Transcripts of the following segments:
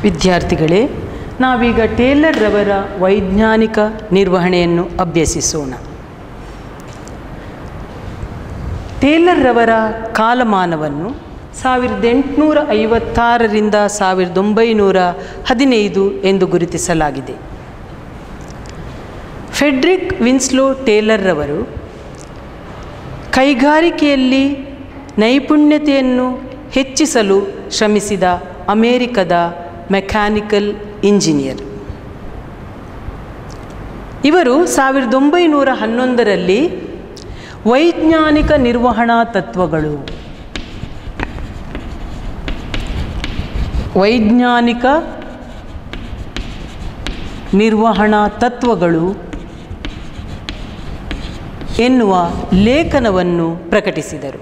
ವಿದ್ಯಾರ್ಥಿಗಳೇ ನಾವೀಗ ಟೇಲರ್ ರವರ ವೈಜ್ಞಾನಿಕ ನಿರ್ವಹಣೆಯನ್ನು ಅಭ್ಯಸಿಸೋಣ ಟೇಲರ್ ರವರ ಕಾಲಮಾನವನ್ನು ಸಾವಿರದ ಎಂಟುನೂರ ಐವತ್ತಾರರಿಂದ ಸಾವಿರದ ಒಂಬೈನೂರ ಹದಿನೈದು ಎಂದು ಗುರುತಿಸಲಾಗಿದೆ ಫೆಡ್ರಿಕ್ ವಿನ್ಸ್ಲೋ ಟೇಲರ್ ರವರು ಕೈಗಾರಿಕೆಯಲ್ಲಿ ನೈಪುಣ್ಯತೆಯನ್ನು ಹೆಚ್ಚಿಸಲು ಶ್ರಮಿಸಿದ ಅಮೇರಿಕದ ಮೆಕ್ಯಾನಿಕಲ್ ಇಂಜಿನಿಯರ್ ಇವರು ಸಾವಿರದ ಒಂಬೈನೂರ ಹನ್ನೊಂದರಲ್ಲಿ ವೈಜ್ಞಾನಿಕ ನಿರ್ವಹಣಾ ತತ್ವಗಳು ವೈಜ್ಞಾನಿಕ ನಿರ್ವಹಣಾ ತತ್ವಗಳು ಎನ್ನುವ ಲೇಖನವನ್ನು ಪ್ರಕಟಿಸಿದರು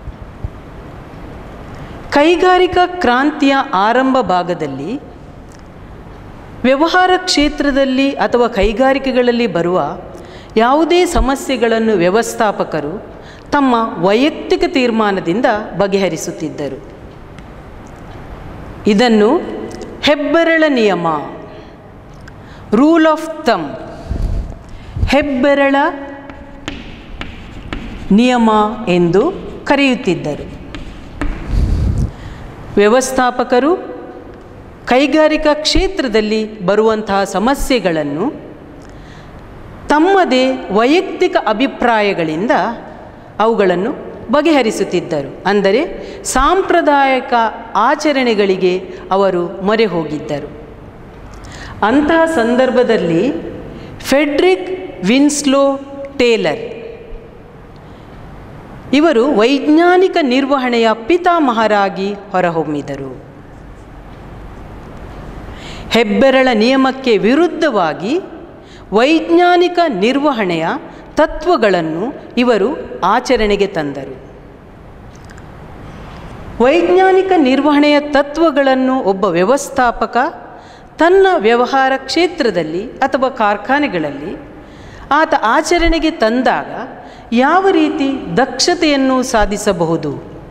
ಕೈಗಾರಿಕಾ ಕ್ರಾಂತಿಯ ಆರಂಭ ಭಾಗದಲ್ಲಿ ವ್ಯವಹಾರ ಕ್ಷೇತ್ರದಲ್ಲಿ ಅಥವಾ ಕೈಗಾರಿಕೆಗಳಲ್ಲಿ ಬರುವ ಯಾವುದೇ ಸಮಸ್ಯೆಗಳನ್ನು ವ್ಯವಸ್ಥಾಪಕರು ತಮ್ಮ ವೈಯಕ್ತಿಕ ತೀರ್ಮಾನದಿಂದ ಬಗೆಹರಿಸುತ್ತಿದ್ದರು ಇದನ್ನು ಹೆಬ್ಬೆರಳ ನಿಯಮ ರೂಲ್ ಆಫ್ ತಮ್ ಹೆಬ್ಬೆರಳ ನಿಯಮ ಎಂದು ಕರೆಯುತ್ತಿದ್ದರು ವ್ಯವಸ್ಥಾಪಕರು ಕೈಗಾರಿಕಾ ಕ್ಷೇತ್ರದಲ್ಲಿ ಬರುವಂತಹ ಸಮಸ್ಯೆಗಳನ್ನು ತಮ್ಮದೇ ವೈಯಕ್ತಿಕ ಅಭಿಪ್ರಾಯಗಳಿಂದ ಅವುಗಳನ್ನು ಬಗೆಹರಿಸುತ್ತಿದ್ದರು ಅಂದರೆ ಸಾಂಪ್ರದಾಯಿಕ ಆಚರಣೆಗಳಿಗೆ ಅವರು ಮೊರೆ ಹೋಗಿದ್ದರು ಅಂತಹ ಸಂದರ್ಭದಲ್ಲಿ ಫೆಡ್ರಿಕ್ ವಿನ್ಸ್ಲೋ ಟೇಲರ್ ಇವರು ವೈಜ್ಞಾನಿಕ ನಿರ್ವಹಣೆಯ ಪಿತಾಮಹರಾಗಿ ಹೊರಹೊಮ್ಮಿದರು ಹೆಬ್ಬೆರಳ ನಿಯಮಕ್ಕೆ ವಿರುದ್ಧವಾಗಿ ವೈಜ್ಞಾನಿಕ ನಿರ್ವಹಣೆಯ ತತ್ವಗಳನ್ನು ಇವರು ಆಚರಣೆಗೆ ತಂದರು ವೈಜ್ಞಾನಿಕ ನಿರ್ವಹಣೆಯ ತತ್ವಗಳನ್ನು ಒಬ್ಬ ವ್ಯವಸ್ಥಾಪಕ ತನ್ನ ವ್ಯವಹಾರ ಕ್ಷೇತ್ರದಲ್ಲಿ ಅಥವಾ ಕಾರ್ಖಾನೆಗಳಲ್ಲಿ ಆತ ಆಚರಣೆಗೆ ತಂದಾಗ ಯಾವ ರೀತಿ ದಕ್ಷತೆಯನ್ನು ಸಾಧಿಸಬಹುದು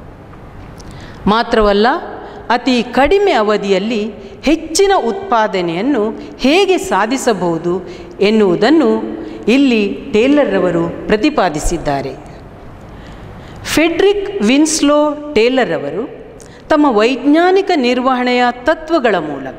ಮಾತ್ರವಲ್ಲ ಅತಿ ಕಡಿಮೆ ಅವಧಿಯಲ್ಲಿ ಹೆಚ್ಚಿನ ಉತ್ಪಾದನೆಯನ್ನು ಹೇಗೆ ಸಾಧಿಸಬಹುದು ಎನ್ನುವುದನ್ನು ಇಲ್ಲಿ ಟೇಲರ್ರವರು ಪ್ರತಿಪಾದಿಸಿದ್ದಾರೆ ಫೆಡ್ರಿಕ್ ವಿನ್ಸ್ಲೋ ಟೇಲರ್ ಅವರು ತಮ್ಮ ವೈಜ್ಞಾನಿಕ ನಿರ್ವಹಣೆಯ ತತ್ವಗಳ ಮೂಲಕ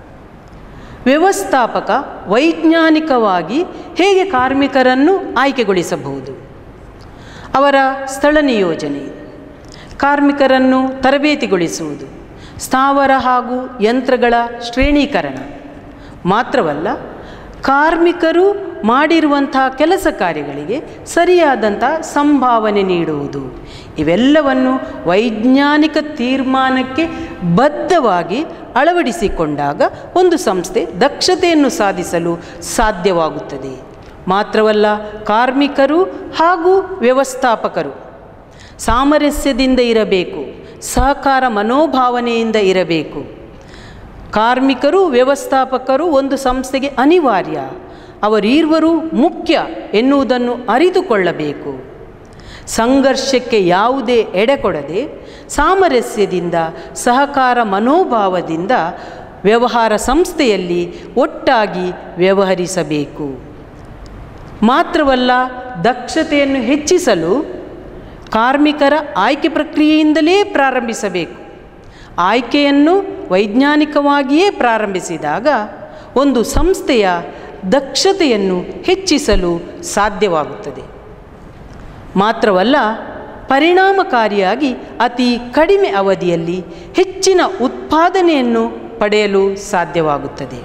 ವ್ಯವಸ್ಥಾಪಕ ವೈಜ್ಞಾನಿಕವಾಗಿ ಹೇಗೆ ಕಾರ್ಮಿಕರನ್ನು ಆಯ್ಕೆಗೊಳಿಸಬಹುದು ಅವರ ಸ್ಥಳ ನಿಯೋಜನೆ ಕಾರ್ಮಿಕರನ್ನು ತರಬೇತಿಗೊಳಿಸುವುದು ಸ್ಥಾವರ ಹಾಗೂ ಯಂತ್ರಗಳ ಶ್ರೇಣೀಕರಣ ಮಾತ್ರವಲ್ಲ ಕಾರ್ಮಿಕರು ಮಾಡಿರುವಂಥ ಕೆಲಸ ಕಾರ್ಯಗಳಿಗೆ ಸರಿಯಾದಂಥ ಸಂಭಾವನೆ ನೀಡುವುದು ಇವೆಲ್ಲವನ್ನು ವೈಜ್ಞಾನಿಕ ತೀರ್ಮಾನಕ್ಕೆ ಬದ್ಧವಾಗಿ ಅಳವಡಿಸಿಕೊಂಡಾಗ ಒಂದು ಸಂಸ್ಥೆ ದಕ್ಷತೆಯನ್ನು ಸಾಧಿಸಲು ಸಾಧ್ಯವಾಗುತ್ತದೆ ಮಾತ್ರವಲ್ಲ ಕಾರ್ಮಿಕರು ಹಾಗೂ ವ್ಯವಸ್ಥಾಪಕರು ಸಾಮರಸ್ಯದಿಂದ ಇರಬೇಕು ಸಹಕಾರ ಮನೋಭಾವನೆಯಿಂದ ಇರಬೇಕು ಕಾರ್ಮಿಕರು ವ್ಯವಸ್ಥಾಪಕರು ಒಂದು ಸಂಸ್ಥೆಗೆ ಅನಿವಾರ್ಯ ಅವರೀರ್ವರು ಮುಖ್ಯ ಎನ್ನುವುದನ್ನು ಅರಿತುಕೊಳ್ಳಬೇಕು ಸಂಘರ್ಷಕ್ಕೆ ಯಾವುದೇ ಎಡೆಕೊಡದೆ ಸಾಮರಸ್ಯದಿಂದ ಸಹಕಾರ ಮನೋಭಾವದಿಂದ ವ್ಯವಹಾರ ಸಂಸ್ಥೆಯಲ್ಲಿ ಒಟ್ಟಾಗಿ ವ್ಯವಹರಿಸಬೇಕು ಮಾತ್ರವಲ್ಲ ದಕ್ಷತೆಯನ್ನು ಹೆಚ್ಚಿಸಲು ಕಾರ್ಮಿಕರ ಆಯ್ಕೆ ಪ್ರಕ್ರಿಯೆಯಿಂದಲೇ ಪ್ರಾರಂಭಿಸಬೇಕು ಆಯ್ಕೆಯನ್ನು ವೈಜ್ಞಾನಿಕವಾಗಿಯೇ ಪ್ರಾರಂಭಿಸಿದಾಗ ಒಂದು ಸಂಸ್ಥೆಯ ದಕ್ಷತೆಯನ್ನು ಹೆಚ್ಚಿಸಲು ಸಾಧ್ಯವಾಗುತ್ತದೆ ಮಾತ್ರವಲ್ಲ ಪರಿಣಾಮಕಾರಿಯಾಗಿ ಅತಿ ಕಡಿಮೆ ಅವಧಿಯಲ್ಲಿ ಹೆಚ್ಚಿನ ಉತ್ಪಾದನೆಯನ್ನು ಪಡೆಯಲು ಸಾಧ್ಯವಾಗುತ್ತದೆ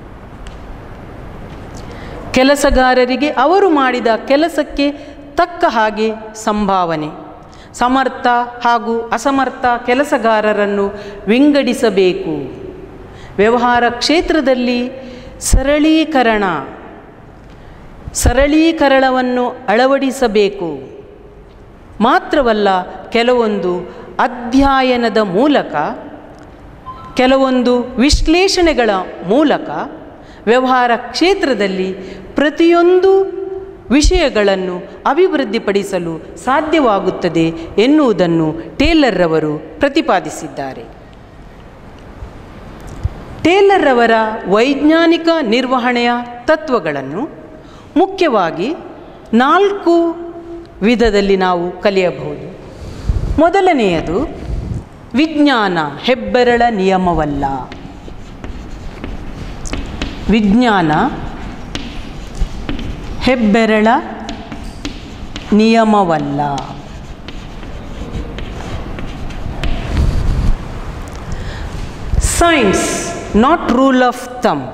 ಕೆಲಸಗಾರರಿಗೆ ಅವರು ಮಾಡಿದ ಕೆಲಸಕ್ಕೆ ತಕ್ಕ ಹಾಗೆ ಸಂಭಾವನೆ ಸಮರ್ಥ ಹಾಗೂ ಅಸಮರ್ಥ ಕೆಲಸಗಾರರನ್ನು ವಿಂಗಡಿಸಬೇಕು ವ್ಯವಹಾರ ಕ್ಷೇತ್ರದಲ್ಲಿ ಸರಳೀಕರಣ ಸರಳೀಕರಣವನ್ನು ಅಳವಡಿಸಬೇಕು ಮಾತ್ರವಲ್ಲ ಕೆಲವೊಂದು ಅಧ್ಯಯನದ ಮೂಲಕ ಕೆಲವೊಂದು ವಿಶ್ಲೇಷಣೆಗಳ ಮೂಲಕ ವ್ಯವಹಾರ ಕ್ಷೇತ್ರದಲ್ಲಿ ಪ್ರತಿಯೊಂದು ವಿಷಯಗಳನ್ನು ಅಭಿವೃದ್ಧಿಪಡಿಸಲು ಸಾಧ್ಯವಾಗುತ್ತದೆ ಎನ್ನುವುದನ್ನು ಟೇಲರ್ರವರು ಪ್ರತಿಪಾದಿಸಿದ್ದಾರೆ ಟೇಲರ್ ಅವರ ವೈಜ್ಞಾನಿಕ ನಿರ್ವಹಣೆಯ ತತ್ವಗಳನ್ನು ಮುಖ್ಯವಾಗಿ ನಾಲ್ಕು ವಿಧದಲ್ಲಿ ನಾವು ಕಲಿಯಬಹುದು ಮೊದಲನೆಯದು ವಿಜ್ಞಾನ ಹೆಬ್ಬೆರಳ ನಿಯಮವಲ್ಲ ವಿಜ್ಞಾನ ಹೆಬ್ಬೆರಳ ನಿಯಮವಲ್ಲ science not rule of thumb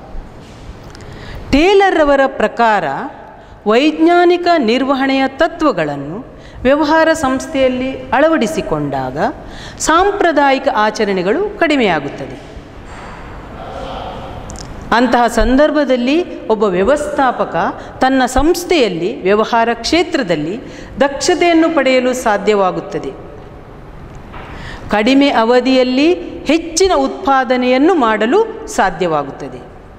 Taylor ಅವರ ಪ್ರಕಾರ ವೈಜ್ಞಾನಿಕ ನಿರ್ವಹಣೆಯ ತತ್ವಗಳನ್ನು ವ್ಯವಹಾರ ಸಂಸ್ಥೆಯಲ್ಲಿ ಅಳವಡಿಸಿಕೊಂಡಾಗ ಸಾಂಪ್ರದಾಯಿಕ ಆಚರಣೆಗಳು ಕಡಿಮೆಯಾಗುತ್ತದೆ ಅಂತಹ ಸಂದರ್ಭದಲ್ಲಿ ಒಬ್ಬ ವ್ಯವಸ್ಥಾಪಕ ತನ್ನ ಸಂಸ್ಥೆಯಲ್ಲಿ ವ್ಯವಹಾರ ಕ್ಷೇತ್ರದಲ್ಲಿ ದಕ್ಷತೆಯನ್ನು ಪಡೆಯಲು ಸಾಧ್ಯವಾಗುತ್ತದೆ ಕಡಿಮೆ ಅವಧಿಯಲ್ಲಿ ಹೆಚ್ಚಿನ ಉತ್ಪಾದನೆಯನ್ನು ಮಾಡಲು ಸಾಧ್ಯವಾಗುತ್ತದೆ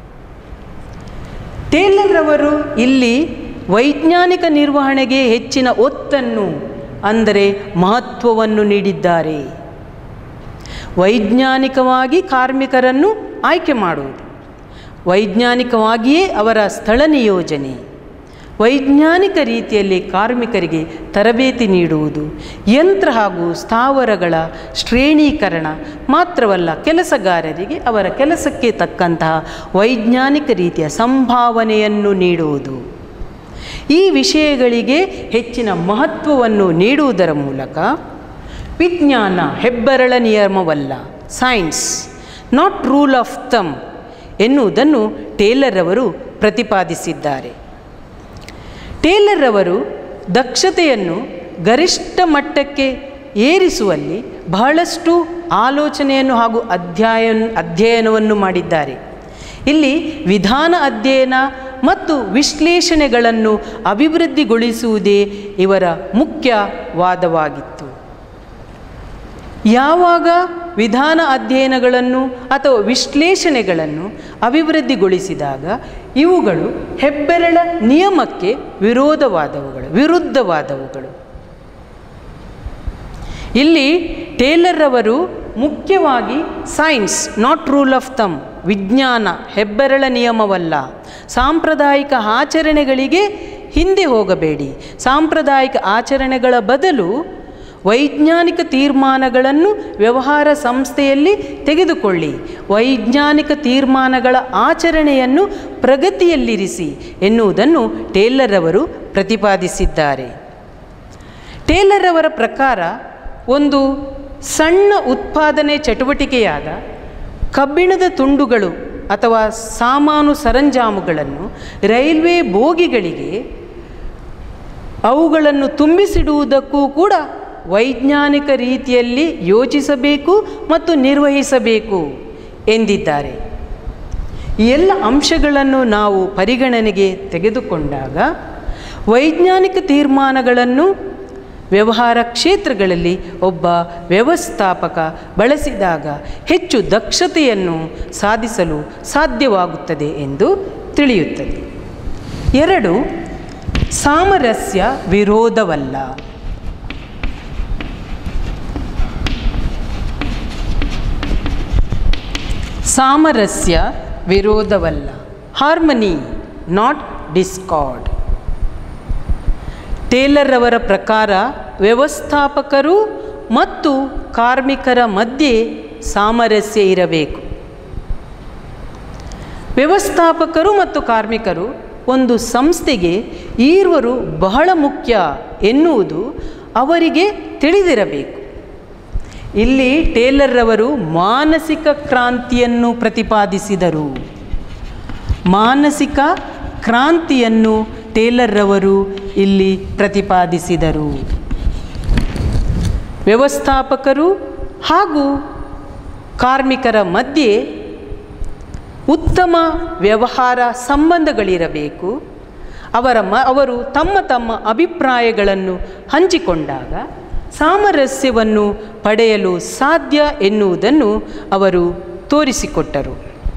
ಟೇಲರ್ ಅವರು ಇಲ್ಲಿ ವೈಜ್ಞಾನಿಕ ನಿರ್ವಹಣೆಗೆ ಹೆಚ್ಚಿನ ಒತ್ತನ್ನು ಅಂದರೆ ಮಹತ್ವವನ್ನು ನೀಡಿದ್ದಾರೆ ವೈಜ್ಞಾನಿಕವಾಗಿ ಕಾರ್ಮಿಕರನ್ನು ಆಯ್ಕೆ ಮಾಡುವುದು ವೈಜ್ಞಾನಿಕವಾಗಿಯೇ ಅವರ ಸ್ಥಳ ನಿಯೋಜನೆ ವೈಜ್ಞಾನಿಕ ರೀತಿಯಲ್ಲಿ ಕಾರ್ಮಿಕರಿಗೆ ತರಬೇತಿ ನೀಡುವುದು ಯಂತ್ರ ಹಾಗೂ ಸ್ಥಾವರಗಳ ಶ್ರೇಣೀಕರಣ ಮಾತ್ರವಲ್ಲ ಕೆಲಸಗಾರರಿಗೆ ಅವರ ಕೆಲಸಕ್ಕೆ ತಕ್ಕಂತಹ ವೈಜ್ಞಾನಿಕ ರೀತಿಯ ಸಂಭಾವನೆಯನ್ನು ನೀಡುವುದು ಈ ವಿಷಯಗಳಿಗೆ ಹೆಚ್ಚಿನ ಮಹತ್ವವನ್ನು ನೀಡುವುದರ ಮೂಲಕ ವಿಜ್ಞಾನ ಹೆಬ್ಬೆರಳ ನಿಯಮವಲ್ಲ science not rule of thumb ಎನ್ನುವುದನ್ನು ಟೇಲರ್ ಅವರು ಪ್ರತಿಪಾದಿಸಿದ್ದಾರೆ ಟೇಲರ್ ಅವರು ದಕ್ಷತೆಯನ್ನು ಗರಿಷ್ಠ ಮಟ್ಟಕ್ಕೆ ಏರಿಸುವಲ್ಲಿ ಬಹಳಷ್ಟು ಆಲೋಚನೆಯನ್ನು ಹಾಗೂ ಅಧ್ಯಯನ ಅಧ್ಯಯನವನ್ನು ಮಾಡಿದ್ದಾರೆ ಇಲ್ಲಿ ವಿಧಾನ ಅಧ್ಯಯನ ಮತ್ತು ವಿಶ್ಲೇಷಣೆಗಳನ್ನು ಅಭಿವೃದ್ಧಿಗೊಳಿಸುವುದೇ ಇವರ ಮುಖ್ಯ ವಾದವಾಗಿತ್ತು ಯಾವಾಗ ವಿಧಾನ ಅಧ್ಯಯನಗಳನ್ನು ಅಥವಾ ವಿಶ್ಲೇಷಣೆಗಳನ್ನು ಅಭಿವೃದ್ಧಿಗೊಳಿಸಿದಾಗ ಇವುಗಳು ಹೆಬ್ಬೆರಳ ನಿಯಮಕ್ಕೆ ವಿರೋಧವಾದವುಗಳು ವಿರುದ್ಧವಾದವುಗಳು ಇಲ್ಲಿ ಟೇಲರ್ ಅವರು ಮುಖ್ಯವಾಗಿ science not rule of thumb ವಿಜ್ಞಾನ ಹೆಬ್ಬೆರಳ ನಿಯಮವಲ್ಲ ಸಾಂಪ್ರದಾಯಿಕ ಆಚರಣೆಗಳಿಗೆ ಹಿಂದೆ ಹೋಗಬೇಡಿ ಸಾಂಪ್ರದಾಯಿಕ ಆಚರಣೆಗಳ ಬದಲು ವೈಜ್ಞಾನಿಕ ತೀರ್ಮಾನಗಳನ್ನು ವ್ಯವಹಾರ ಸಂಸ್ಥೆಯಲ್ಲಿ ತೆಗೆದುಕೊಳ್ಳಿ ವೈಜ್ಞಾನಿಕ ತೀರ್ಮಾನಗಳ ಆಚರಣೆಯನ್ನು ಪ್ರಗತಿಯಲ್ಲಿರಿಸಿ ಎನ್ನುವುದನ್ನು ಟೇಲರ್ ಅವರು ಪ್ರತಿಪಾದಿಸಿದ್ದಾರೆ ಟೇಲರ್ ಅವರ ಪ್ರಕಾರ ಒಂದು ಸಣ್ಣ ಉತ್ಪಾದನೆ ಚಟುವಟಿಕೆಯಾದ ಕಬ್ಬಿಣದ ತುಂಡುಗಳು ಅಥವಾ ಸಾಮಾನು ಸರಂಜಾಮುಗಳನ್ನು ರೈಲ್ವೆ ಬೋಗಿಗಳಿಗೆ ಅವುಗಳನ್ನು ತುಂಬಿಸಿಡುವುದಕ್ಕೂ ಕೂಡ ವೈಜ್ಞಾನಿಕ ರೀತಿಯಲ್ಲಿ ಯೋಚಿಸಬೇಕು ಮತ್ತು ನಿರ್ವಹಿಸಬೇಕು ಎಂದಿದ್ದಾರೆ ಈ ಎಲ್ಲ ಅಂಶಗಳನ್ನು ನಾವು ಪರಿಗಣನೆಗೆ ತೆಗೆದುಕೊಂಡಾಗ ವೈಜ್ಞಾನಿಕ ತೀರ್ಮಾನಗಳನ್ನು ವ್ಯವಹಾರ ಕ್ಷೇತ್ರಗಳಲ್ಲಿ ಒಬ್ಬ ವ್ಯವಸ್ಥಾಪಕ ಬಳಸಿದಾಗ ಹೆಚ್ಚು ದಕ್ಷತೆಯನ್ನು ಸಾಧಿಸಲು ಸಾಧ್ಯವಾಗುತ್ತದೆ ಎಂದು ತಿಳಿಯುತ್ತದೆ ಎರಡು ಸಾಮರಸ್ಯ ವಿರೋಧವಲ್ಲ ಸಾಮರಸ್ಯ ವಿರೋಧವಲ್ಲ ಹಾರ್ಮನಿ ನಾಟ್ ಡಿಸ್ಕಾರ್ಡ್ ಟೇಲರ್ ಅವರ ಪ್ರಕಾರ ವ್ಯವಸ್ಥಾಪಕರು ಮತ್ತು ಕಾರ್ಮಿಕರ ಮಧ್ಯೆ ಸಾಮರಸ್ಯ ಇರಬೇಕು ವ್ಯವಸ್ಥಾಪಕರು ಮತ್ತು ಕಾರ್ಮಿಕರು ಒಂದು ಸಂಸ್ಥೆಗೆ ಈರ್ವರು ಬಹಳ ಮುಖ್ಯ ಎನ್ನುವುದು ಅವರಿಗೆ ತಿಳಿದಿರಬೇಕು ಇಲ್ಲಿ ಟೇಲರ್ ಅವರು ಮಾನಸಿಕ ಕ್ರಾಂತಿಯನ್ನು ಪ್ರತಿಪಾದಿಸಿದರು ಮಾನಸಿಕ ಕ್ರಾಂತಿಯನ್ನು ಟೇಲರ್ ಅವರು ಇಲ್ಲಿ ಪ್ರತಿಪಾದಿಸಿದರು ವ್ಯವಸ್ಥಾಪಕರು ಹಾಗೂ ಕಾರ್ಮಿಕರ ಮಧ್ಯೆ ಉತ್ತಮ ವ್ಯವಹಾರ ಸಂಬಂಧಗಳಿರಬೇಕು ಅವರ ಮ ಅವರು ತಮ್ಮ ತಮ್ಮ ಅಭಿಪ್ರಾಯಗಳನ್ನು ಹಂಚಿಕೊಂಡಾಗ ಸಾಮರಸ್ಯವನ್ನು ಪಡೆಯಲು ಸಾಧ್ಯ ಎನ್ನುವುದನ್ನು ಅವರು ತೋರಿಸಿಕೊಟ್ಟರು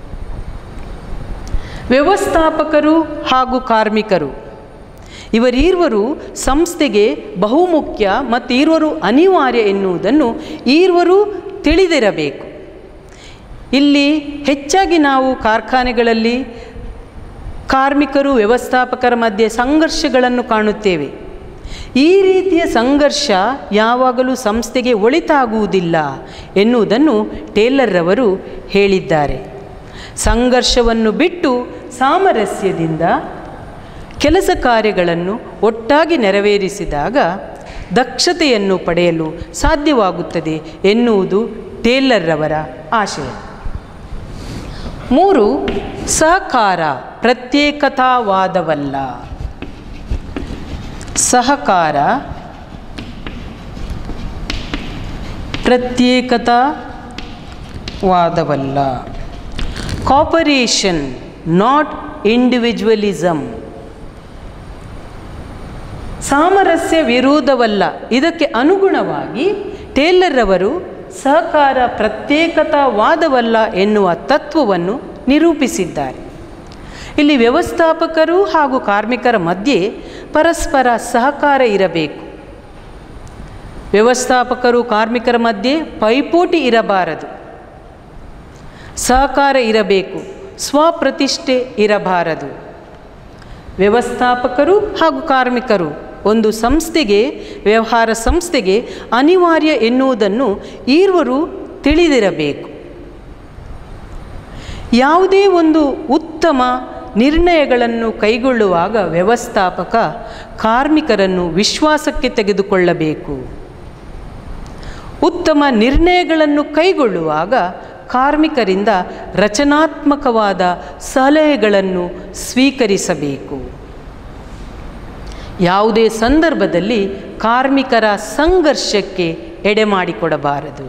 ವ್ಯವಸ್ಥಾಪಕರು ಹಾಗೂ ಕಾರ್ಮಿಕರು ಇವರೀರ್ವರು ಸಂಸ್ಥೆಗೆ ಬಹುಮುಖ್ಯ ಮತ್ತು ಈರ್ವರು ಅನಿವಾರ್ಯ ಎನ್ನುವುದನ್ನು ಈರ್ವರು ತಿಳಿದಿರಬೇಕು ಇಲ್ಲಿ ಹೆಚ್ಚಾಗಿ ನಾವು ಕಾರ್ಖಾನೆಗಳಲ್ಲಿ ಕಾರ್ಮಿಕರು ವ್ಯವಸ್ಥಾಪಕರ ಮಧ್ಯೆ ಸಂಘರ್ಷಗಳನ್ನು ಕಾಣುತ್ತೇವೆ ಈ ರೀತಿಯ ಸಂಘರ್ಷ ಯಾವಾಗಲೂ ಸಂಸ್ಥೆಗೆ ಒಳಿತಾಗುವುದಿಲ್ಲ ಎನ್ನುವುದನ್ನು ಟೇಲರ್ರವರು ಹೇಳಿದ್ದಾರೆ ಸಂಘರ್ಷವನ್ನು ಬಿಟ್ಟು ಸಾಮರಸ್ಯದಿಂದ ಕೆಲಸ ಕಾರ್ಯಗಳನ್ನು ಒಟ್ಟಾಗಿ ನೆರವೇರಿಸಿದಾಗ ದಕ್ಷತೆಯನ್ನು ಪಡೆಯಲು ಸಾಧ್ಯವಾಗುತ್ತದೆ ಎನ್ನುವುದು ಟೇಲರ್ರವರ ಆಶಯ ಮೂರು ಸಹಕಾರ ಪ್ರತ್ಯೇಕತಾವಾದವಲ್ಲ ಸಹಕಾರ ಪ್ರತ್ಯೇಕತಾವಾದವಲ್ಲ ಕಾಪರೇಷನ್ ನಾಟ್ ಇಂಡಿವಿಜುವಲಿಸಮ್ ಸಾಮರಸ್ಯ ವಿರೋಧವಲ್ಲ ಇದಕ್ಕೆ ಅನುಗುಣವಾಗಿ ಟೇಲರ್ರವರು ಸಹಕಾರ ಪ್ರತ್ಯೇಕತಾವಾದವಲ್ಲ ಎನ್ನುವ ತತ್ವವನ್ನು ನಿರೂಪಿಸಿದ್ದಾರೆ ಇಲ್ಲಿ ವ್ಯವಸ್ಥಾಪಕರು ಹಾಗೂ ಕಾರ್ಮಿಕರ ಮಧ್ಯೆ ಪರಸ್ಪರ ಸಹಕಾರ ಇರಬೇಕು ವ್ಯವಸ್ಥಾಪಕರು ಕಾರ್ಮಿಕರ ಮಧ್ಯೆ ಪೈಪೋಟಿ ಇರಬಾರದು ಸಹಕಾರ ಇರಬೇಕು ಸ್ವಪ್ರತಿಷ್ಠೆ ಇರಬಾರದು ವ್ಯವಸ್ಥಾಪಕರು ಹಾಗೂ ಕಾರ್ಮಿಕರು ಒಂದು ಸಂಸ್ಥೆಗೆ ವ್ಯವಹಾರ ಸಂಸ್ಥೆಗೆ ಅನಿವಾರ್ಯ ಎನ್ನುವುದನ್ನು ಈರ್ವರು ತಿಳಿದಿರಬೇಕು ಯಾವುದೇ ಒಂದು ಉತ್ತಮ ನಿರ್ಣಯಗಳನ್ನು ಕೈಗೊಳ್ಳುವಾಗ ವ್ಯವಸ್ಥಾಪಕ ಕಾರ್ಮಿಕರನ್ನು ವಿಶ್ವಾಸಕ್ಕೆ ತೆಗೆದುಕೊಳ್ಳಬೇಕು ಉತ್ತಮ ನಿರ್ಣಯಗಳನ್ನು ಕೈಗೊಳ್ಳುವಾಗ ಕಾರ್ಮಿಕರಿಂದ ರಚನಾತ್ಮಕವಾದ ಸಲಹೆಗಳನ್ನು ಸ್ವೀಕರಿಸಬೇಕು ಯಾವುದೇ ಸಂದರ್ಭದಲ್ಲಿ ಕಾರ್ಮಿಕರ ಸಂಘರ್ಷಕ್ಕೆ ಎಡೆಮಾಡಿಕೊಡಬಾರದು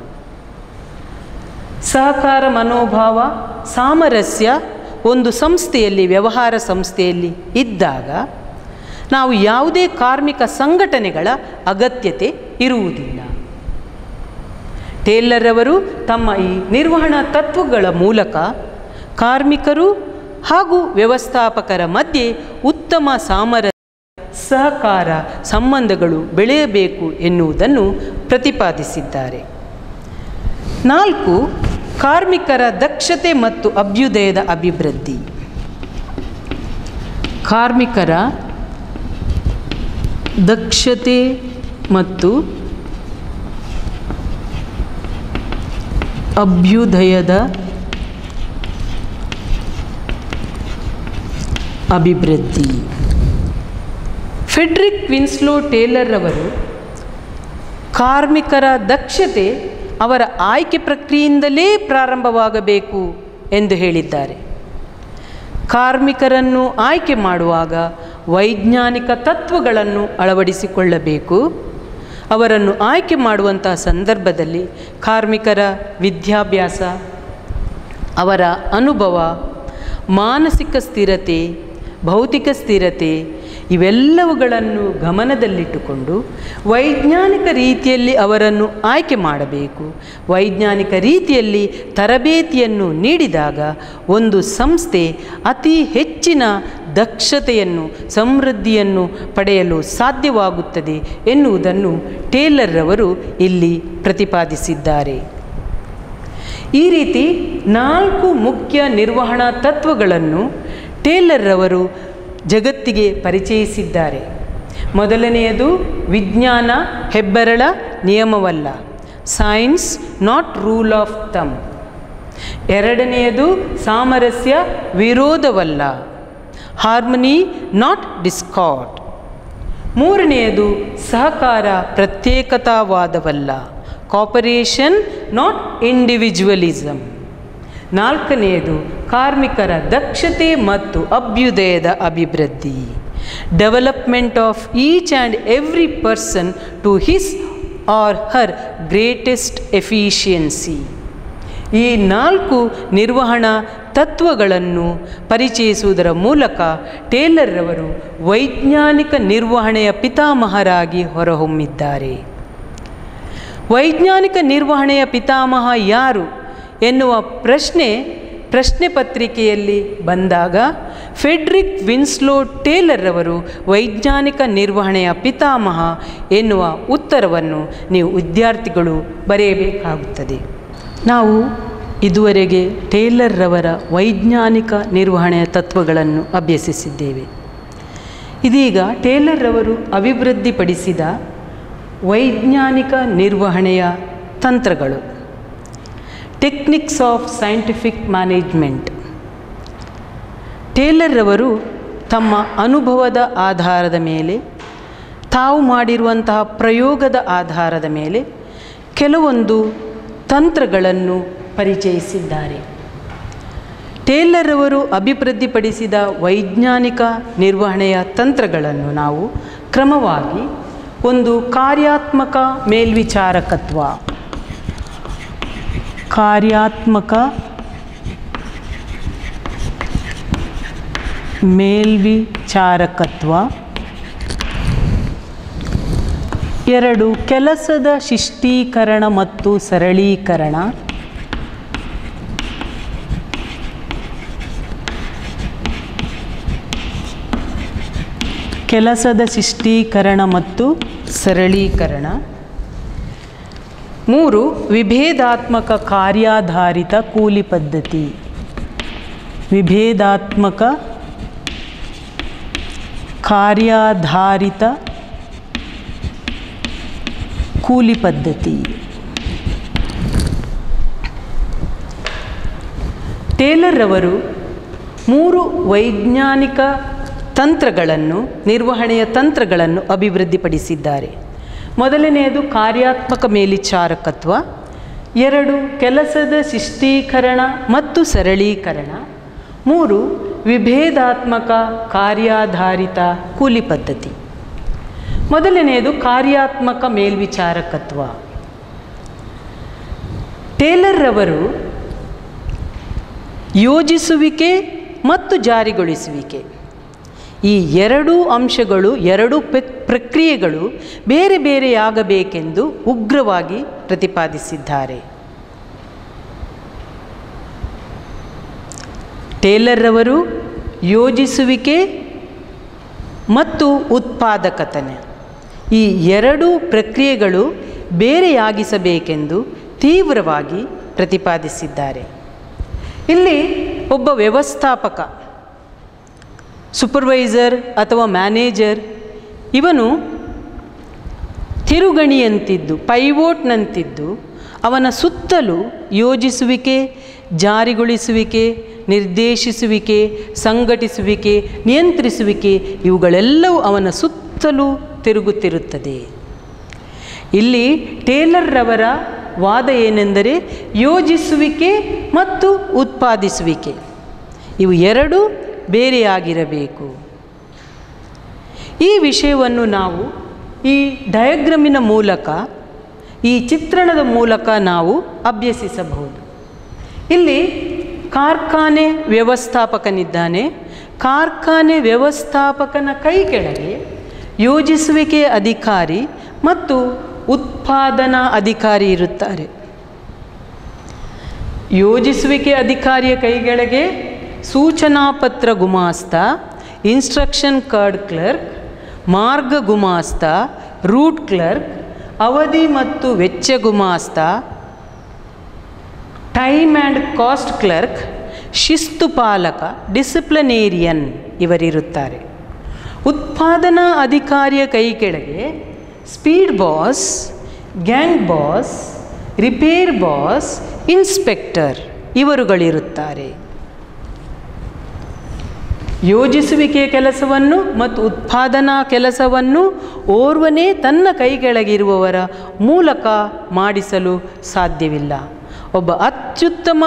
ಸಹಕಾರ ಮನೋಭಾವ ಸಾಮರಸ್ಯ ಒಂದು ಸಂಸ್ಥೆಯಲ್ಲಿ ವ್ಯವಹಾರ ಸಂಸ್ಥೆಯಲ್ಲಿ ಇದ್ದಾಗ ನಾವು ಯಾವುದೇ ಕಾರ್ಮಿಕ ಸಂಘಟನೆಗಳ ಅಗತ್ಯತೆ ಇರುವುದಿಲ್ಲ ಟೇಲರ್ರವರು ತಮ್ಮ ಈ ನಿರ್ವಹಣಾ ತತ್ವಗಳ ಮೂಲಕ ಕಾರ್ಮಿಕರು ಹಾಗೂ ವ್ಯವಸ್ಥಾಪಕರ ಮಧ್ಯೆ ಉತ್ತಮ ಸಾಮರಸ್ಯ ಸಹಕಾರ ಸಂಬಂಧಗಳು ಬೆಳೆಯಬೇಕು ಎನ್ನುವುದನ್ನು ಪ್ರತಿಪಾದಿಸಿದ್ದಾರೆ ನಾಲ್ಕು ಕಾರ್ಮಿಕರ ದಕ್ಷತೆ ಮತ್ತು ಅಭ್ಯುದಯದ ಅಭಿವೃದ್ಧಿ ಕಾರ್ಮಿಕರ ದಕ್ಷತೆ ಮತ್ತು ಅಭ್ಯುದಯದ ಅಭಿವೃದ್ಧಿ ಫೆಡ್ರಿಕ್ ವಿನ್ಸ್ಲೋ ಟೇಲರ್ ಅವರು ಕಾರ್ಮಿಕರ ದಕ್ಷತೆ ಅವರ ಆಯ್ಕೆ ಪ್ರಕ್ರಿಯೆಯಿಂದಲೇ ಪ್ರಾರಂಭವಾಗಬೇಕು ಎಂದು ಹೇಳಿದ್ದಾರೆ ಕಾರ್ಮಿಕರನ್ನು ಆಯ್ಕೆ ಮಾಡುವಾಗ ವೈಜ್ಞಾನಿಕ ತತ್ವಗಳನ್ನು ಅಳವಡಿಸಿಕೊಳ್ಳಬೇಕು ಅವರನ್ನು ಆಯ್ಕೆ ಮಾಡುವಂತಹ ಸಂದರ್ಭದಲ್ಲಿ ಕಾರ್ಮಿಕರ ವಿದ್ಯಾಭ್ಯಾಸ ಅವರ ಅನುಭವ ಮಾನಸಿಕ ಸ್ಥಿರತೆ ಭೌತಿಕ ಸ್ಥಿರತೆ ಇವೆಲ್ಲವುಗಳನ್ನು ಗಮನದಲ್ಲಿಟ್ಟುಕೊಂಡು ವೈಜ್ಞಾನಿಕ ರೀತಿಯಲ್ಲಿ ಅವರನ್ನು ಆಯ್ಕೆ ಮಾಡಬೇಕು ವೈಜ್ಞಾನಿಕ ರೀತಿಯಲ್ಲಿ ತರಬೇತಿಯನ್ನು ನೀಡಿದಾಗ ಒಂದು ಸಂಸ್ಥೆ ಅತಿ ಹೆಚ್ಚಿನ ದಕ್ಷತೆಯನ್ನು ಸಮೃದ್ಧಿಯನ್ನು ಪಡೆಯಲು ಸಾಧ್ಯವಾಗುತ್ತದೆ ಎನ್ನುವುದನ್ನು ಟೇಲರ್ರವರು ಇಲ್ಲಿ ಪ್ರತಿಪಾದಿಸಿದ್ದಾರೆ ಈ ರೀತಿ ನಾಲ್ಕು ಮುಖ್ಯ ನಿರ್ವಹಣಾ ತತ್ವಗಳನ್ನು ಟೇಲರ್ರವರು ಜಗತ್ತಿಗೆ ಪರಿಚಯಿಸಿದ್ದಾರೆ ಮೊದಲನೆಯದು ವಿಜ್ಞಾನ ಹೆಬ್ಬೆರಳ ನಿಯಮವಲ್ಲ science not rule of thumb ಎರಡನೆಯದು ಸಾಮರಸ್ಯ ವಿರೋಧವಲ್ಲ ಹಾರ್ಮನಿ ನಾಟ್ ಡಿಸ್ಕಾಟ್ ಮೂರನೆಯದು ಸಹಕಾರ ಪ್ರತ್ಯೇಕತಾವಾದವಲ್ಲ ಕಾಪರೇಷನ್ ನಾಟ್ ಇಂಡಿವಿಜುವಲಿಸಮ್ ನಾಲ್ಕನೆಯದು ಕಾರ್ಮಿಕರ ದಕ್ಷತೆ ಮತ್ತು ಅಭ್ಯುದಯದ ಅಭಿವೃದ್ಧಿ development of each and every person to his or her greatest efficiency ಈ ನಾಲ್ಕು ನಿರ್ವಹಣಾ ತತ್ವಗಳನ್ನು ಪರಿಚಯಿಸುವುದರ ಮೂಲಕ ಟೇಲರ್ರವರು ವೈಜ್ಞಾನಿಕ ನಿರ್ವಹಣೆಯ ಪಿತಾಮಹರಾಗಿ ಹೊರಹೊಮ್ಮಿದ್ದಾರೆ ವೈಜ್ಞಾನಿಕ ನಿರ್ವಹಣೆಯ ಪಿತಾಮಹ ಯಾರು ಎನ್ನುವ ಪ್ರಶ್ನೆ ಪ್ರಶ್ನೆ ಪತ್ರಿಕೆಯಲ್ಲಿ ಬಂದಾಗ ಫೆಡ್ರಿಕ್ ವಿನ್ಸ್ಲೋ ಟೇಲರ್ ಅವರು ವೈಜ್ಞಾನಿಕ ನಿರ್ವಹಣೆಯ ಪಿತಾಮಹ ಎನ್ನುವ ಉತ್ತರವನ್ನು ನೀವು ವಿದ್ಯಾರ್ಥಿಗಳು ಬರೆಯಬೇಕಾಗುತ್ತದೆ ನಾವು ಇದುವರೆಗೆ ಟೇಲರ್ರವರ ವೈಜ್ಞಾನಿಕ ನಿರ್ವಹಣೆಯ ತತ್ವಗಳನ್ನು ಅಭ್ಯಸಿಸಿದ್ದೇವೆ ಇದೀಗ ಟೇಲರ್ರವರು ಅಭಿವೃದ್ಧಿಪಡಿಸಿದ ವೈಜ್ಞಾನಿಕ ನಿರ್ವಹಣೆಯ ತಂತ್ರಗಳು ಟೆಕ್ನಿಕ್ಸ್ ಆಫ್ ಸೈಂಟಿಫಿಕ್ ಮ್ಯಾನೇಜ್ಮೆಂಟ್ ಟೇಲರ್ರವರು ತಮ್ಮ ಅನುಭವದ ಆಧಾರದ ಮೇಲೆ ತಾವು ಮಾಡಿರುವಂತಹ ಪ್ರಯೋಗದ ಆಧಾರದ ಮೇಲೆ ಕೆಲವೊಂದು ತಂತ್ರಗಳನ್ನು ಪರಿಚಯಿಸಿದ್ದಾರೆ ಟೇಲರ್ ಅವರು ಅಭಿವೃದ್ಧಿಪಡಿಸಿದ ವೈಜ್ಞಾನಿಕ ನಿರ್ವಹಣೆಯ ತಂತ್ರಗಳನ್ನು ನಾವು ಕ್ರಮವಾಗಿ ಒಂದು ಕಾರ್ಯಾತ್ಮಕ ಮೇಲ್ವಿಚಾರಕತ್ವ ಕಾರ್ಯಾತ್ಮಕ ಮೇಲ್ವಿಚಾರಕತ್ವ ಎರಡು ಕೆಲಸದ ಶಿಷ್ಟೀಕರಣ ಮತ್ತು ಸರಳೀಕರಣ ಕೆಲಸದ ಶಿಷ್ಟೀಕರಣ ಮತ್ತು ಸರಳೀಕರಣ ಮೂರು ವಿಭೇದಾತ್ಮಕ ಕಾರ್ಯಾಧಾರಿತ ಕೂಲಿ ಪದ್ಧತಿ ವಿಭೇದಾತ್ಮಕ ಕಾರ್ಯಾಧಾರಿತ ಕೂಲಿ ಪದ್ಧತಿ ಟೇಲರ್ ಅವರು ಮೂರು ವೈಜ್ಞಾನಿಕ ತಂತ್ರಗಳನ್ನು ನಿರ್ವಹಣೆಯ ತಂತ್ರಗಳನ್ನು ಅಭಿವೃದ್ಧಿಪಡಿಸಿದ್ದಾರೆ ಮೊದಲನೆಯದು ಕಾರ್ಯಾತ್ಮಕ ಮೇಲ್ವಿಚಾರಕತ್ವ ಎರಡು ಕೆಲಸದ ಶಿಷ್ಟೀಕರಣ ಮತ್ತು ಸರಳೀಕರಣ ಮೂರು ವಿಭೇದಾತ್ಮಕ ಕಾರ್ಯಾಧಾರಿತ ಕೂಲಿ ಪದ್ಧತಿ ಮೊದಲನೆಯದು ಕಾರ್ಯಾತ್ಮಕ ಮೇಲ್ವಿಚಾರಕತ್ವ ಟೇಲರ್ರವರು ಯೋಜಿಸುವಿಕೆ ಮತ್ತು ಜಾರಿಗೊಳಿಸುವಿಕೆ ಈ ಎರಡೂ ಅಂಶಗಳು ಎರಡೂ ಪ್ರಕ್ರಿಯೆಗಳು ಬೇರೆ ಬೇರೆಯಾಗಬೇಕೆಂದು ಉಗ್ರವಾಗಿ ಪ್ರತಿಪಾದಿಸಿದ್ದಾರೆ ಟೇಲರ್ರವರು ಯೋಜಿಸುವಿಕೆ ಮತ್ತು ಉತ್ಪಾದಕತನೆ ಈ ಎರಡೂ ಪ್ರಕ್ರಿಯೆಗಳು ಬೇರೆಯಾಗಿಸಬೇಕೆಂದು ತೀವ್ರವಾಗಿ ಪ್ರತಿಪಾದಿಸಿದ್ದಾರೆ ಇಲ್ಲಿ ಒಬ್ಬ ವ್ಯವಸ್ಥಾಪಕ ಸೂಪರ್ವೈಸರ್ ಅಥವಾ ಮ್ಯಾನೇಜರ್ ಇವನು ತಿರುಗಣಿಯಂತಿದ್ದು ಪೈವೋಟ್ನಂತಿದ್ದು ಅವನ ಸುತ್ತಲೂ ಯೋಜಿಸುವಿಕೆ ಜಾರಿಗೊಳಿಸುವಿಕೆ ನಿರ್ದೇಶಿಸುವಿಕೆ ಸಂಘಟಿಸುವಿಕೆ ನಿಯಂತ್ರಿಸುವಿಕೆ ಇವುಗಳೆಲ್ಲವೂ ಅವನ ಸುತ್ತಲೂ ತಿರುಗುತ್ತಿರುತ್ತದೆ ಇಲ್ಲಿ ಟೇಲರ್ರವರ ವಾದ ಏನೆಂದರೆ ಯೋಜಿಸುವಿಕೆ ಮತ್ತು ಉತ್ಪಾದಿಸುವಿಕೆ ಇವು ಎರಡು ಬೇರೆಯಾಗಿರಬೇಕು ಈ ವಿಷಯವನ್ನು ನಾವು ಈ ಡಯಾಗ್ರಮಿನ ಮೂಲಕ ಈ ಚಿತ್ರಣದ ಮೂಲಕ ನಾವು ಅಭ್ಯಸಿಸಬಹುದು ಇಲ್ಲಿ ಕಾರ್ಖಾನೆ ವ್ಯವಸ್ಥಾಪಕನಿದ್ದಾನೆ ಕಾರ್ಖಾನೆ ವ್ಯವಸ್ಥಾಪಕನ ಕೈ ಕೆಳಗೆ ಯೋಜಿಸುವಿಕೆ ಅಧಿಕಾರಿ ಮತ್ತು ಉತ್ಪಾದನಾ ಅಧಿಕಾರಿ ಇರುತ್ತಾರೆ ಯೋಜಿಸುವಿಕೆ ಅಧಿಕಾರಿಯ ಕೈಗಳಿಗೆ ಸೂಚನಾ ಪತ್ರ ಗುಮಾಸ್ತ ಇನ್ಸ್ಟ್ರಕ್ಷನ್ ಕಾರ್ಡ್ ಕ್ಲರ್ಕ್ ಮಾರ್ಗ ಗುಮಾಸ್ತ ರೂಟ್ ಕ್ಲರ್ಕ್ ಅವಧಿ ಮತ್ತು ವೆಚ್ಚ ಗುಮಾಸ್ತ ಟೈಮ್ ಆ್ಯಂಡ್ ಕಾಸ್ಟ್ ಕ್ಲರ್ಕ್ ಶಿಸ್ತು ಪಾಲಕ ಡಿಸಿಪ್ಲಿನೇರಿಯನ್ ಇವರಿರುತ್ತಾರೆ ಉತ್ಪಾದನಾ ಅಧಿಕಾರಿಯ ಕೈ ಕೆಳಗೆ speed boss gang boss repair boss inspector ಇವರುಗಳಿರುತ್ತಾರೆ ಯೋಜಿಸುವಿಕೆಯ ಕೆಲಸವನ್ನು ಮತ್ತು ಉತ್ಪಾದನಾ ಕೆಲಸವನ್ನು ಓರ್ವನೇ ತನ್ನ ಕೈಕೆಳಗಿರುವವರ ಮೂಲಕ ಮಾಡಿಸಲು ಸಾಧ್ಯವಿಲ್ಲ ಒಬ್ಬ ಅತ್ಯುತ್ತಮ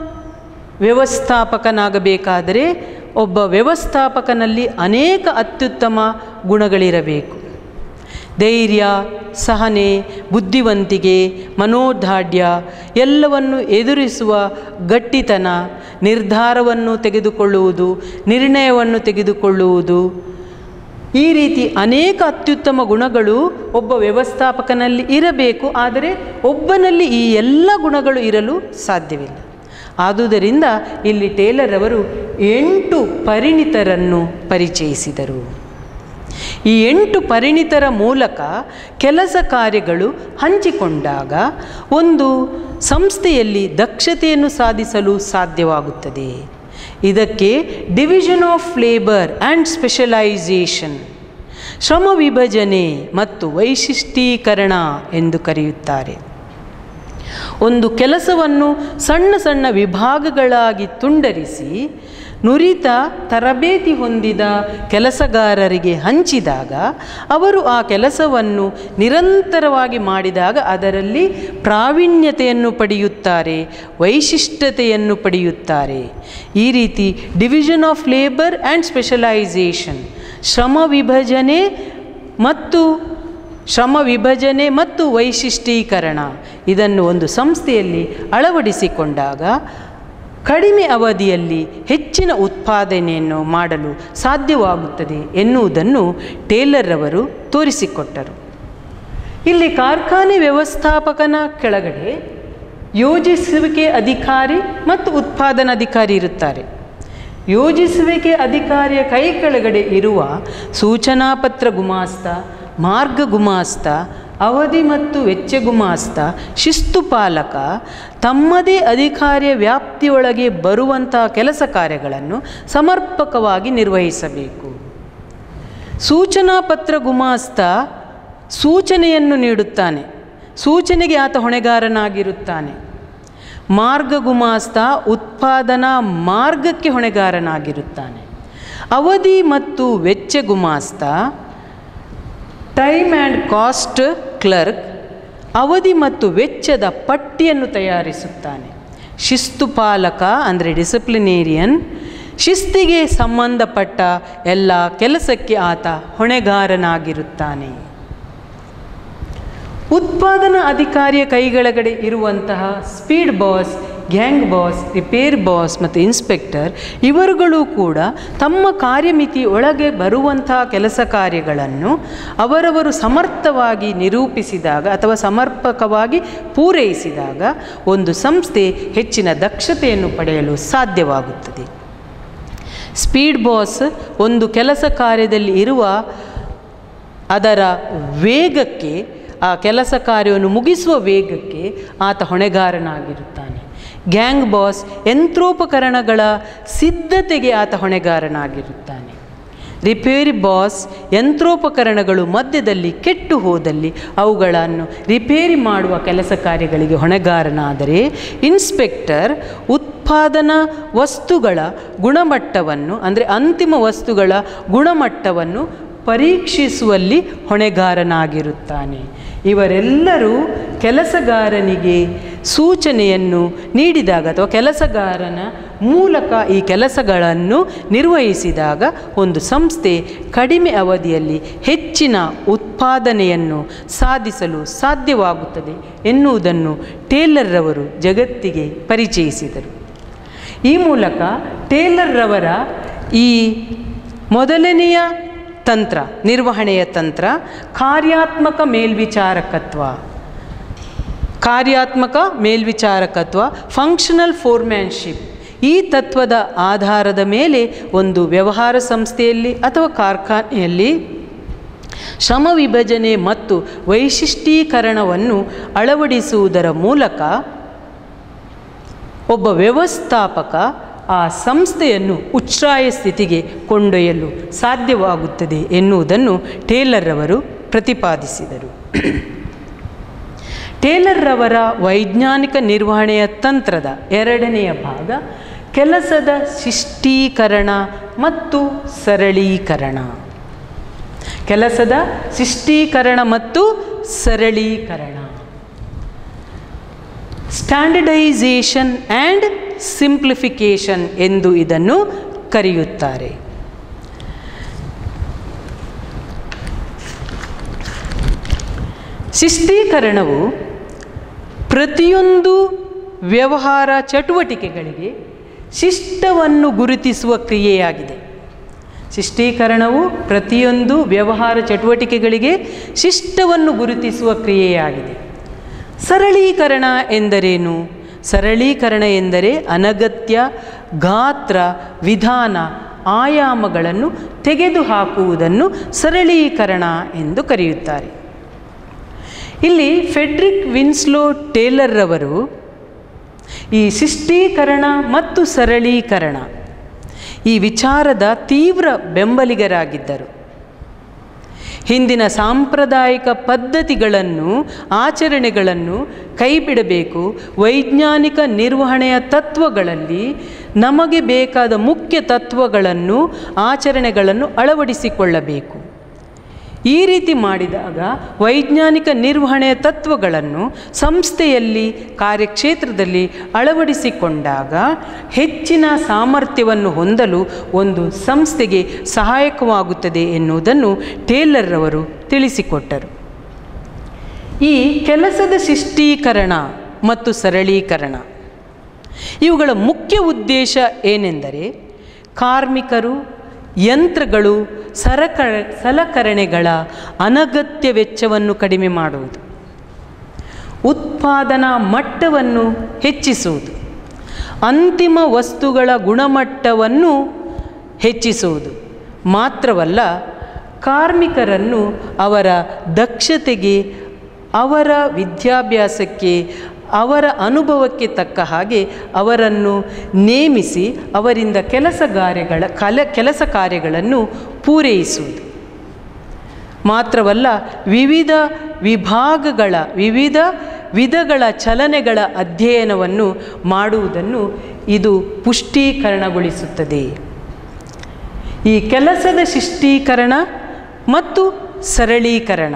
ವ್ಯವಸ್ಥಾಪಕನಾಗಬೇಕಾದರೆ ಒಬ್ಬ ವ್ಯವಸ್ಥಾಪಕನಲ್ಲಿ ಅನೇಕ ಅತ್ಯುತ್ತಮ ಗುಣಗಳಿರಬೇಕು ಧೈರ್ಯ ಸಹನೆ ಬುದ್ಧಿವಂತಿಕೆ ಮನೋದಾಢ್ಯ ಎಲ್ಲವನ್ನು ಎದುರಿಸುವ ಗಟ್ಟಿತನ ನಿರ್ಧಾರವನ್ನು ತೆಗೆದುಕೊಳ್ಳುವುದು ನಿರ್ಣಯವನ್ನು ತೆಗೆದುಕೊಳ್ಳುವುದು ಈ ರೀತಿ ಅನೇಕ ಅತ್ಯುತ್ತಮ ಗುಣಗಳು ಒಬ್ಬ ವ್ಯವಸ್ಥಾಪಕನಲ್ಲಿ ಇರಬೇಕು ಆದರೆ ಒಬ್ಬನಲ್ಲಿ ಈ ಎಲ್ಲ ಗುಣಗಳು ಇರಲು ಸಾಧ್ಯವಿಲ್ಲ ಆದುದರಿಂದ ಇಲ್ಲಿ ಟೇಲರ್ ಅವರು ಎಂಟು ಪರಿಣಿತರನ್ನು ಪರಿಚಯಿಸಿದರು ಈ ಎಂಟು ಪರಿಣಿತರ ಮೂಲಕ ಕೆಲಸ ಕಾರ್ಯಗಳು ಹಂಚಿಕೊಂಡಾಗ ಒಂದು ಸಂಸ್ಥೆಯಲ್ಲಿ ದಕ್ಷತೆಯನ್ನು ಸಾಧಿಸಲು ಸಾಧ್ಯವಾಗುತ್ತದೆ ಇದಕ್ಕೆ division of labour and specialisation ಶ್ರಮ ವಿಭಜನೆ ಮತ್ತು ವೈಶಿಷ್ಟೀಕರಣ ಎಂದು ಕರೆಯುತ್ತಾರೆ ಒಂದು ಕೆಲಸವನ್ನು ಸಣ್ಣ ಸಣ್ಣ ವಿಭಾಗಗಳಾಗಿ ತುಂಡರಿಸಿ ನುರಿತ ತರಬೇತಿ ಹೊಂದಿದ ಕೆಲಸಗಾರರಿಗೆ ಹಂಚಿದಾಗ ಅವರು ಆ ಕೆಲಸವನ್ನು ನಿರಂತರವಾಗಿ ಮಾಡಿದಾಗ ಅದರಲ್ಲಿ ಪ್ರಾವೀಣ್ಯತೆಯನ್ನು ಪಡೆಯುತ್ತಾರೆ ವೈಶಿಷ್ಟ್ಯತೆಯನ್ನು ಪಡೆಯುತ್ತಾರೆ ಈ ರೀತಿ division of labour and specialisation ಶ್ರಮ ವಿಭಜನೆ ಮತ್ತು ಶ್ರಮ ವಿಭಜನೆ ಮತ್ತು ವೈಶಿಷ್ಟೀಕರಣ ಇದನ್ನು ಒಂದು ಸಂಸ್ಥೆಯಲ್ಲಿ ಅಳವಡಿಸಿಕೊಂಡಾಗ ಕಡಿಮೆ ಅವಧಿಯಲ್ಲಿ ಹೆಚ್ಚಿನ ಉತ್ಪಾದನೆಯನ್ನು ಮಾಡಲು ಸಾಧ್ಯವಾಗುತ್ತದೆ ಎನ್ನುವುದನ್ನು ಟೇಲರ್ ಅವರು ತೋರಿಸಿಕೊಟ್ಟರು ಇಲ್ಲಿ ಕಾರ್ಖಾನೆ ವ್ಯವಸ್ಥಾಪಕನ ಕೆಳಗಡೆ ಯೋಜಿಸುವಿಕೆ ಅಧಿಕಾರಿ ಮತ್ತು ಉತ್ಪಾದನಾಧಿಕಾರಿ ಇರುತ್ತಾರೆ ಯೋಜಿಸುವಿಕೆ ಅಧಿಕಾರಿಯ ಕೈ ಕೆಳಗಡೆ ಇರುವ ಸೂಚನಾ ಪತ್ರ ಗುಮಾಸ್ತ ಮಾರ್ಗ ಗುಮಾಸ್ತ ಅವಧಿ ಮತ್ತು ವೆಚ್ಚ ಗುಮಾಸ್ತ ಶಿಸ್ತು ಪಾಲಕ ತಮ್ಮದೇ ಅಧಿಕಾರಿಯ ವ್ಯಾಪ್ತಿಯೊಳಗೆ ಬರುವಂತಹ ಕೆಲಸ ಕಾರ್ಯಗಳನ್ನು ಸಮರ್ಪಕವಾಗಿ ನಿರ್ವಹಿಸಬೇಕು ಸೂಚನಾ ಪತ್ರ ಗುಮಾಸ್ತ ಸೂಚನೆಯನ್ನು ನೀಡುತ್ತಾನೆ ಸೂಚನೆಗೆ ಆತ ಹೊಣೆಗಾರನಾಗಿರುತ್ತಾನೆ ಮಾರ್ಗ ಗುಮಾಸ್ತ ಉತ್ಪಾದನಾ ಮಾರ್ಗಕ್ಕೆ ಹೊಣೆಗಾರನಾಗಿರುತ್ತಾನೆ ಅವಧಿ ಮತ್ತು ವೆಚ್ಚ ಗುಮಾಸ್ತ ಟೈಮ್ ಆ್ಯಂಡ್ ಕಾಸ್ಟ್ ಕ್ಲರ್ಕ್ ಅವಧಿ ಮತ್ತು ವೆಚ್ಚದ ಪಟ್ಟಿಯನ್ನು ತಯಾರಿಸುತ್ತಾನೆ ಶಿಸ್ತು ಪಾಲಕ ಅಂದರೆ ಡಿಸಿಪ್ಲಿನೇರಿಯನ್ ಶಿಸ್ತಿಗೆ ಸಂಬಂಧಪಟ್ಟ ಎಲ್ಲ ಕೆಲಸಕ್ಕೆ ಆತ ಹೊಣೆಗಾರನಾಗಿರುತ್ತಾನೆ ಉತ್ಪಾದನಾ ಅಧಿಕಾರಿಯ ಕೈಗಳಗಡೆ ಇರುವಂತಹ speed boss gang boss repair boss ಮತ್ತು ಇನ್ಸ್ಪೆಕ್ಟರ್ ಇವರುಗಳು ಕೂಡ ತಮ್ಮ ಕಾರ್ಯಮಿತಿ ಒಳಗೆ ಬರುವಂತಹ ಕೆಲಸ ಕಾರ್ಯಗಳನ್ನು ಅವರವರು ಸಮರ್ಥವಾಗಿ ನಿರೂಪಿಸಿದಾಗ ಅಥವಾ ಸಮರ್ಪಕವಾಗಿ ಪೂರೈಸಿದಾಗ ಒಂದು ಸಂಸ್ಥೆ ಹೆಚ್ಚಿನ ದಕ್ಷತೆಯನ್ನು ಪಡೆಯಲು ಸಾಧ್ಯವಾಗುತ್ತದೆ ಸ್ಪೀಡ್ ಬಾಸ್ ಒಂದು ಕೆಲಸ ಕಾರ್ಯದಲ್ಲಿ ಇರುವ ಅದರ ವೇಗಕ್ಕೆ ಆ ಕೆಲಸ ಕಾರ್ಯವನ್ನು ಮುಗಿಸುವ ವೇಗಕ್ಕೆ ಆತ ಹೊಣೆಗಾರನಾಗಿರುತ್ತಾನೆ ಗ್ಯಾಂಗ್ ಬಾಸ್ ಯಂತ್ರೋಪಕರಣಗಳ ಸಿದ್ಧತೆಗೆ ಆತ ಹೊಣೆಗಾರನಾಗಿರುತ್ತಾನೆ ರಿಪೇರಿ ಬಾಸ್ ಯಂತ್ರೋಪಕರಣಗಳು ಮಧ್ಯದಲ್ಲಿ ಕೆಟ್ಟು ಹೋದಲ್ಲಿ ಅವುಗಳನ್ನು ರಿಪೇರಿ ಮಾಡುವ ಕೆಲಸ ಕಾರ್ಯಗಳಿಗೆ ಹೊಣೆಗಾರನಾದರೆ ಇನ್ಸ್ಪೆಕ್ಟರ್ ಉತ್ಪಾದನಾ ವಸ್ತುಗಳ ಗುಣಮಟ್ಟವನ್ನು ಅಂದರೆ ಅಂತಿಮ ವಸ್ತುಗಳ ಗುಣಮಟ್ಟವನ್ನು ಪರೀಕ್ಷಿಸುವಲ್ಲಿ ಹೊಣೆಗಾರನಾಗಿರುತ್ತಾನೆ ಇವರೆಲ್ಲರೂ ಕೆಲಸಗಾರನಿಗೆ ಸೂಚನೆಯನ್ನು ನೀಡಿದಾಗ ಅಥವಾ ಕೆಲಸಗಾರನ ಮೂಲಕ ಈ ಕೆಲಸಗಳನ್ನು ನಿರ್ವಹಿಸಿದಾಗ ಒಂದು ಸಂಸ್ಥೆ ಕಡಿಮೆ ಅವಧಿಯಲ್ಲಿ ಹೆಚ್ಚಿನ ಉತ್ಪಾದನೆಯನ್ನು ಸಾಧಿಸಲು ಸಾಧ್ಯವಾಗುತ್ತದೆ ಎನ್ನುವುದನ್ನು ಟೇಲರ್ರವರು ಜಗತ್ತಿಗೆ ಪರಿಚಯಿಸಿದರು ಈ ಮೂಲಕ ಟೇಲರ್ರವರ ಈ ಮೊದಲನೆಯ ತಂತ್ರ ನಿರ್ವಹಣೆಯ ತಂತ್ರ ಕಾರ್ಯಾತ್ಮಕ ಮೇಲ್ವಿಚಾರಕತ್ವ ಕಾರ್ಯಾತ್ಮಕ ಮೇಲ್ವಿಚಾರಕತ್ವ ಫಂಕ್ಷನಲ್ ಫೋರ್ಮ್ಯಾನ್ಶಿಪ್ ಈ ತತ್ವದ ಆಧಾರದ ಮೇಲೆ ಒಂದು ವ್ಯವಹಾರ ಸಂಸ್ಥೆಯಲ್ಲಿ ಅಥವಾ ಕಾರ್ಖಾನೆಯಲ್ಲಿ ಶ್ರಮ ವಿಭಜನೆ ಮತ್ತು ವೈಶಿಷ್ಟೀಕರಣವನ್ನು ಅಳವಡಿಸುವುದರ ಮೂಲಕ ಒಬ್ಬ ವ್ಯವಸ್ಥಾಪಕ ಆ ಸಂಸ್ಥೆಯನ್ನು ಉಚ್ಛ್ರಾಯ ಸ್ಥಿತಿಗೆ ಕೊಂಡೊಯ್ಯಲು ಸಾಧ್ಯವಾಗುತ್ತದೆ ಎನ್ನುವುದನ್ನು ಟೇಲರ್ರವರು ಪ್ರತಿಪಾದಿಸಿದರು ಟೇಲರ್ರವರ ವೈಜ್ಞಾನಿಕ ನಿರ್ವಹಣೆಯ ತಂತ್ರದ ಎರಡನೆಯ ಭಾಗ ಕೆಲಸದ ಶಿಷ್ಟೀಕರಣ ಮತ್ತು ಸರಳೀಕರಣ ಕೆಲಸದ ಶಿಷ್ಟೀಕರಣ ಮತ್ತು ಸರಳೀಕರಣ ಸ್ಟ್ಯಾಂಡರ್ಡೈಸೇಷನ್ ಆ್ಯಂಡ್ ಸಿಂಪ್ಲಿಫಿಕೇಷನ್ ಎಂದು ಇದನ್ನು ಕರೆಯುತ್ತಾರೆ ಶಿಷ್ಟೀಕರಣವು ಪ್ರತಿಯೊಂದು ವ್ಯವಹಾರ ಚಟುವಟಿಕೆಗಳಿಗೆ ಶಿಷ್ಟವನ್ನು ಗುರುತಿಸುವ ಕ್ರಿಯೆಯಾಗಿದೆ ಶಿಷ್ಟೀಕರಣವು ಪ್ರತಿಯೊಂದು ವ್ಯವಹಾರ ಚಟುವಟಿಕೆಗಳಿಗೆ ಶಿಷ್ಟವನ್ನು ಗುರುತಿಸುವ ಕ್ರಿಯೆಯಾಗಿದೆ ಸರಳೀಕರಣ ಎಂದರೇನು ಸರಳೀಕರಣ ಎಂದರೆ ಅನಗತ್ಯ ಗಾತ್ರ ವಿಧಾನ ಆಯಾಮಗಳನ್ನು ತೆಗೆದುಹಾಕುವುದನ್ನು ಸರಳೀಕರಣ ಎಂದು ಕರೆಯುತ್ತಾರೆ ಇಲ್ಲಿ ಫೆಡ್ರಿಕ್ ವಿನ್ಸ್ಲೋ ಟೇಲರ್ರವರು ಈ ಶಿಷ್ಟೀಕರಣ ಮತ್ತು ಸರಳೀಕರಣ ಈ ವಿಚಾರದ ತೀವ್ರ ಬೆಂಬಲಿಗರಾಗಿದ್ದರು ಹಿಂದಿನ ಸಾಂಪ್ರದಾಯಿಕ ಪದ್ಧತಿಗಳನ್ನು ಆಚರಣೆಗಳನ್ನು ಕೈಬಿಡಬೇಕು ವೈಜ್ಞಾನಿಕ ನಿರ್ವಹಣೆಯ ತತ್ವಗಳಲ್ಲಿ ನಮಗೆ ಬೇಕಾದ ಮುಖ್ಯ ತತ್ವಗಳನ್ನು ಆಚರಣೆಗಳನ್ನು ಅಳವಡಿಸಿಕೊಳ್ಳಬೇಕು ಈ ರೀತಿ ಮಾಡಿದಾಗ ವೈಜ್ಞಾನಿಕ ನಿರ್ವಹಣೆಯ ತತ್ವಗಳನ್ನು ಸಂಸ್ಥೆಯಲ್ಲಿ ಕಾರ್ಯಕ್ಷೇತ್ರದಲ್ಲಿ ಅಳವಡಿಸಿಕೊಂಡಾಗ ಹೆಚ್ಚಿನ ಸಾಮರ್ಥ್ಯವನ್ನು ಹೊಂದಲು ಒಂದು ಸಂಸ್ಥೆಗೆ ಸಹಾಯಕವಾಗುತ್ತದೆ ಎನ್ನುವುದನ್ನು ಟೇಲರ್ರವರು ತಿಳಿಸಿಕೊಟ್ಟರು ಈ ಕೆಲಸದ ಶಿಷ್ಟೀಕರಣ ಮತ್ತು ಸರಳೀಕರಣ ಇವುಗಳ ಮುಖ್ಯ ಉದ್ದೇಶ ಏನೆಂದರೆ ಕಾರ್ಮಿಕರು ಯಂತ್ರಗಳು ಸರಕ ಸಲಕರಣೆಗಳ ಅನಗತ್ಯ ವೆಚ್ಚವನ್ನು ಕಡಿಮೆ ಮಾಡುವುದು ಉತ್ಪಾದನಾ ಮಟ್ಟವನ್ನು ಹೆಚ್ಚಿಸುವುದು ಅಂತಿಮ ವಸ್ತುಗಳ ಗುಣಮಟ್ಟವನ್ನು ಹೆಚ್ಚಿಸುವುದು ಮಾತ್ರವಲ್ಲ ಕಾರ್ಮಿಕರನ್ನು ಅವರ ದಕ್ಷತೆಗೆ ಅವರ ವಿದ್ಯಾಭ್ಯಾಸಕ್ಕೆ ಅವರ ಅನುಭವಕ್ಕೆ ತಕ್ಕ ಹಾಗೆ ಅವರನ್ನು ನೇಮಿಸಿ ಅವರಿಂದ ಕೆಲಸ ಕಾರ್ಯಗಳ ಕಲ ಕೆಲಸ ಕಾರ್ಯಗಳನ್ನು ಪೂರೈಸುವುದು ಮಾತ್ರವಲ್ಲ ವಿವಿಧ ವಿಭಾಗಗಳ ವಿವಿಧ ವಿಧಗಳ ಚಲನೆಗಳ ಅಧ್ಯಯನವನ್ನು ಮಾಡುವುದನ್ನು ಇದು ಪುಷ್ಟೀಕರಣಗೊಳಿಸುತ್ತದೆ ಈ ಕೆಲಸದ ಶಿಷ್ಟೀಕರಣ ಮತ್ತು ಸರಳೀಕರಣ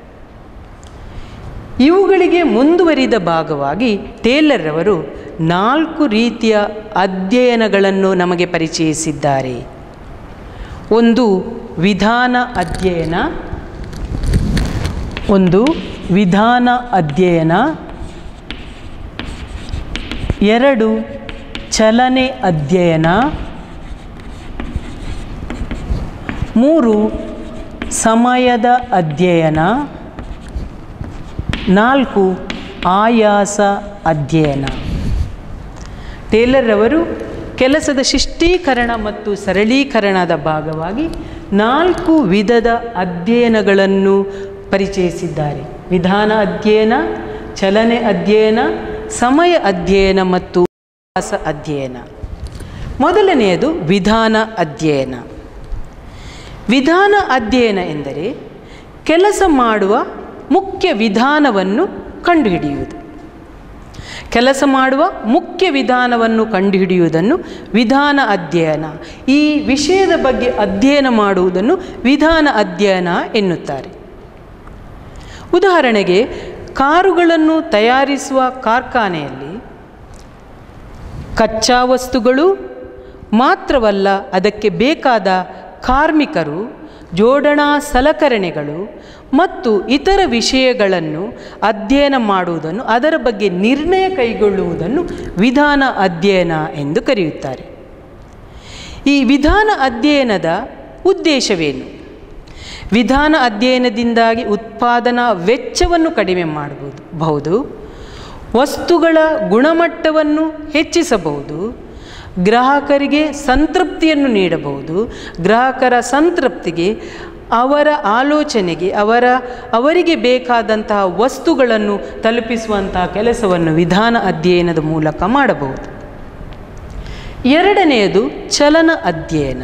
ಇವುಗಳಿಗೆ ಮುಂದುವರಿದ ಭಾಗವಾಗಿ ಟೇಲರ್ ಅವರು ನಾಲ್ಕು ರೀತಿಯ ಅಧ್ಯಯನಗಳನ್ನು ನಮಗೆ ಪರಿಚಯಿಸಿದ್ದಾರೆ ಒಂದು ವಿಧಾನ ಅಧ್ಯಯನ ಒಂದು ವಿಧಾನ ಅಧ್ಯಯನ ಎರಡು ಚಲನೆ ಅಧ್ಯಯನ ಮೂರು ಸಮಯದ ಅಧ್ಯಯನ ನಾಲ್ಕು ಆಯಾಸ ಅಧ್ಯಯನ ಟೇಲರ್ ಅವರು ಕೆಲಸದ ಶಿಷ್ಟೀಕರಣ ಮತ್ತು ಸರಳೀಕರಣದ ಭಾಗವಾಗಿ ನಾಲ್ಕು ವಿಧದ ಅಧ್ಯಯನಗಳನ್ನು ಪರಿಚಯಿಸಿದ್ದಾರೆ ವಿಧಾನ ಅಧ್ಯಯನ ಚಲನೆ ಅಧ್ಯಯನ ಸಮಯ ಅಧ್ಯಯನ ಮತ್ತು ಆಯಾಸ ಅಧ್ಯಯನ ಮೊದಲನೆಯದು ವಿಧಾನ ಅಧ್ಯಯನ ವಿಧಾನ ಅಧ್ಯಯನ ಎಂದರೆ ಕೆಲಸ ಮಾಡುವ ಮುಖ್ಯ ವಿಧಾನವನ್ನು ಕಂಡುಹಿಡಿಯುವುದು ಕೆಲಸ ಮಾಡುವ ಮುಖ್ಯ ವಿಧಾನವನ್ನು ಕಂಡುಹಿಡಿಯುವುದನ್ನು ವಿಧಾನ ಅಧ್ಯಯನ ಈ ವಿಷಯದ ಬಗ್ಗೆ ಅಧ್ಯಯನ ಮಾಡುವುದನ್ನು ವಿಧಾನ ಅಧ್ಯಯನ ಎನ್ನುತ್ತಾರೆ ಉದಾಹರಣೆಗೆ ಕಾರುಗಳನ್ನು ತಯಾರಿಸುವ ಕಾರ್ಖಾನೆಯಲ್ಲಿ ಕಚ್ಚಾ ವಸ್ತುಗಳು ಮಾತ್ರವಲ್ಲ ಅದಕ್ಕೆ ಬೇಕಾದ ಕಾರ್ಮಿಕರು ಜೋಡಣಾ ಸಲಕರಣೆಗಳು ಮತ್ತು ಇತರ ವಿಷಯಗಳನ್ನು ಅಧ್ಯಯನ ಮಾಡುವುದನ್ನು ಅದರ ಬಗ್ಗೆ ನಿರ್ಣಯ ಕೈಗೊಳ್ಳುವುದನ್ನು ವಿಧಾನ ಅಧ್ಯಯನ ಎಂದು ಕರೆಯುತ್ತಾರೆ ಈ ವಿಧಾನ ಅಧ್ಯಯನದ ಉದ್ದೇಶವೇನು ವಿಧಾನ ಅಧ್ಯಯನದಿಂದಾಗಿ ಉತ್ಪಾದನಾ ವೆಚ್ಚವನ್ನು ಕಡಿಮೆ ಮಾಡಬಹುದು ಬಹುದು ವಸ್ತುಗಳ ಗುಣಮಟ್ಟವನ್ನು ಹೆಚ್ಚಿಸಬಹುದು ಗ್ರಾಹಕರಿಗೆ ಸಂತೃಪ್ತಿಯನ್ನು ನೀಡಬಹುದು ಗ್ರಾಹಕರ ಸಂತೃಪ್ತಿಗೆ ಅವರ ಆಲೋಚನೆಗೆ ಅವರ ಅವರಿಗೆ ಬೇಕಾದಂತಹ ವಸ್ತುಗಳನ್ನು ತಲುಪಿಸುವಂತಹ ಕೆಲಸವನ್ನು ವಿಧಾನ ಅಧ್ಯಯನದ ಮೂಲಕ ಮಾಡಬಹುದು ಎರಡನೆಯದು ಚಲನ ಅಧ್ಯಯನ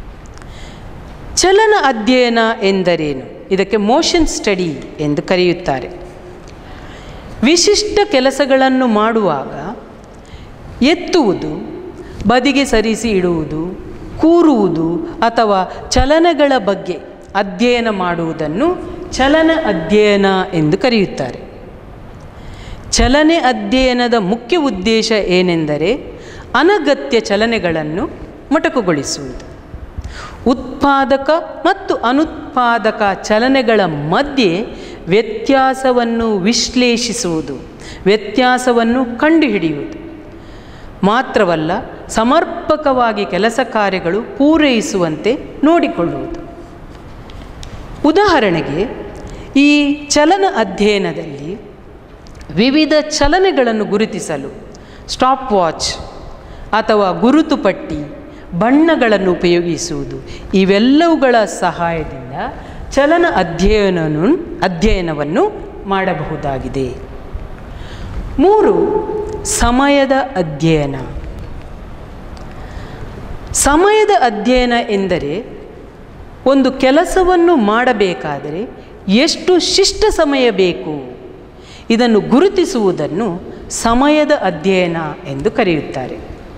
ಚಲನ ಅಧ್ಯಯನ ಎಂದರೇನು ಇದಕ್ಕೆ ಮೋಷನ್ ಸ್ಟಡಿ ಎಂದು ಕರೆಯುತ್ತಾರೆ ವಿಶಿಷ್ಟ ಕೆಲಸಗಳನ್ನು ಮಾಡುವಾಗ ಎತ್ತುವುದು ಬದಿಗೆ ಸರಿಸಿ ಇಡುವುದು ಕೂರುವುದು ಅಥವಾ ಚಲನಗಳ ಬಗ್ಗೆ ಅಧ್ಯಯನ ಮಾಡುವುದನ್ನು ಚಲನ ಅಧ್ಯಯನ ಎಂದು ಕರೆಯುತ್ತಾರೆ ಚಲನೆ ಅಧ್ಯಯನದ ಮುಖ್ಯ ಉದ್ದೇಶ ಏನೆಂದರೆ ಅನಗತ್ಯ ಚಲನೆಗಳನ್ನು ಮೊಟಕುಗೊಳಿಸುವುದು ಉತ್ಪಾದಕ ಮತ್ತು ಅನುತ್ಪಾದಕ ಚಲನೆಗಳ ಮಧ್ಯೆ ವ್ಯತ್ಯಾಸವನ್ನು ವಿಶ್ಲೇಷಿಸುವುದು ವ್ಯತ್ಯಾಸವನ್ನು ಕಂಡುಹಿಡಿಯುವುದು ಮಾತ್ರವಲ್ಲ ಸಮರ್ಪಕವಾಗಿ ಕೆಲಸ ಕಾರ್ಯಗಳು ಪೂರೈಸುವಂತೆ ನೋಡಿಕೊಳ್ಳುವುದು ಉದಾಹರಣೆಗೆ ಈ ಚಲನ ಅಧ್ಯಯನದಲ್ಲಿ ವಿವಿಧ ಚಲನೆಗಳನ್ನು ಗುರುತಿಸಲು ಸ್ಟಾಪ್ ವಾಚ್ ಅಥವಾ ಗುರುತು ಪಟ್ಟಿ ಬಣ್ಣಗಳನ್ನು ಉಪಯೋಗಿಸುವುದು ಇವೆಲ್ಲವುಗಳ ಸಹಾಯದಿಂದ ಚಲನ ಅಧ್ಯಯನವನ್ನು ಅಧ್ಯಯನವನ್ನು ಮಾಡಬಹುದಾಗಿದೆ ಮೂರು ಸಮಯದ ಅಧ್ಯಯನ ಸಮಯದ ಅಧ್ಯಯನ ಎಂದರೆ ಒಂದು ಕೆಲಸವನ್ನು ಮಾಡಬೇಕಾದರೆ ಎಷ್ಟು ಶಿಷ್ಟ ಸಮಯ ಬೇಕು ಇದನ್ನು ಗುರುತಿಸುವುದನ್ನು ಸಮಯದ ಅಧ್ಯಯನ ಎಂದು ಕರೆಯುತ್ತಾರೆ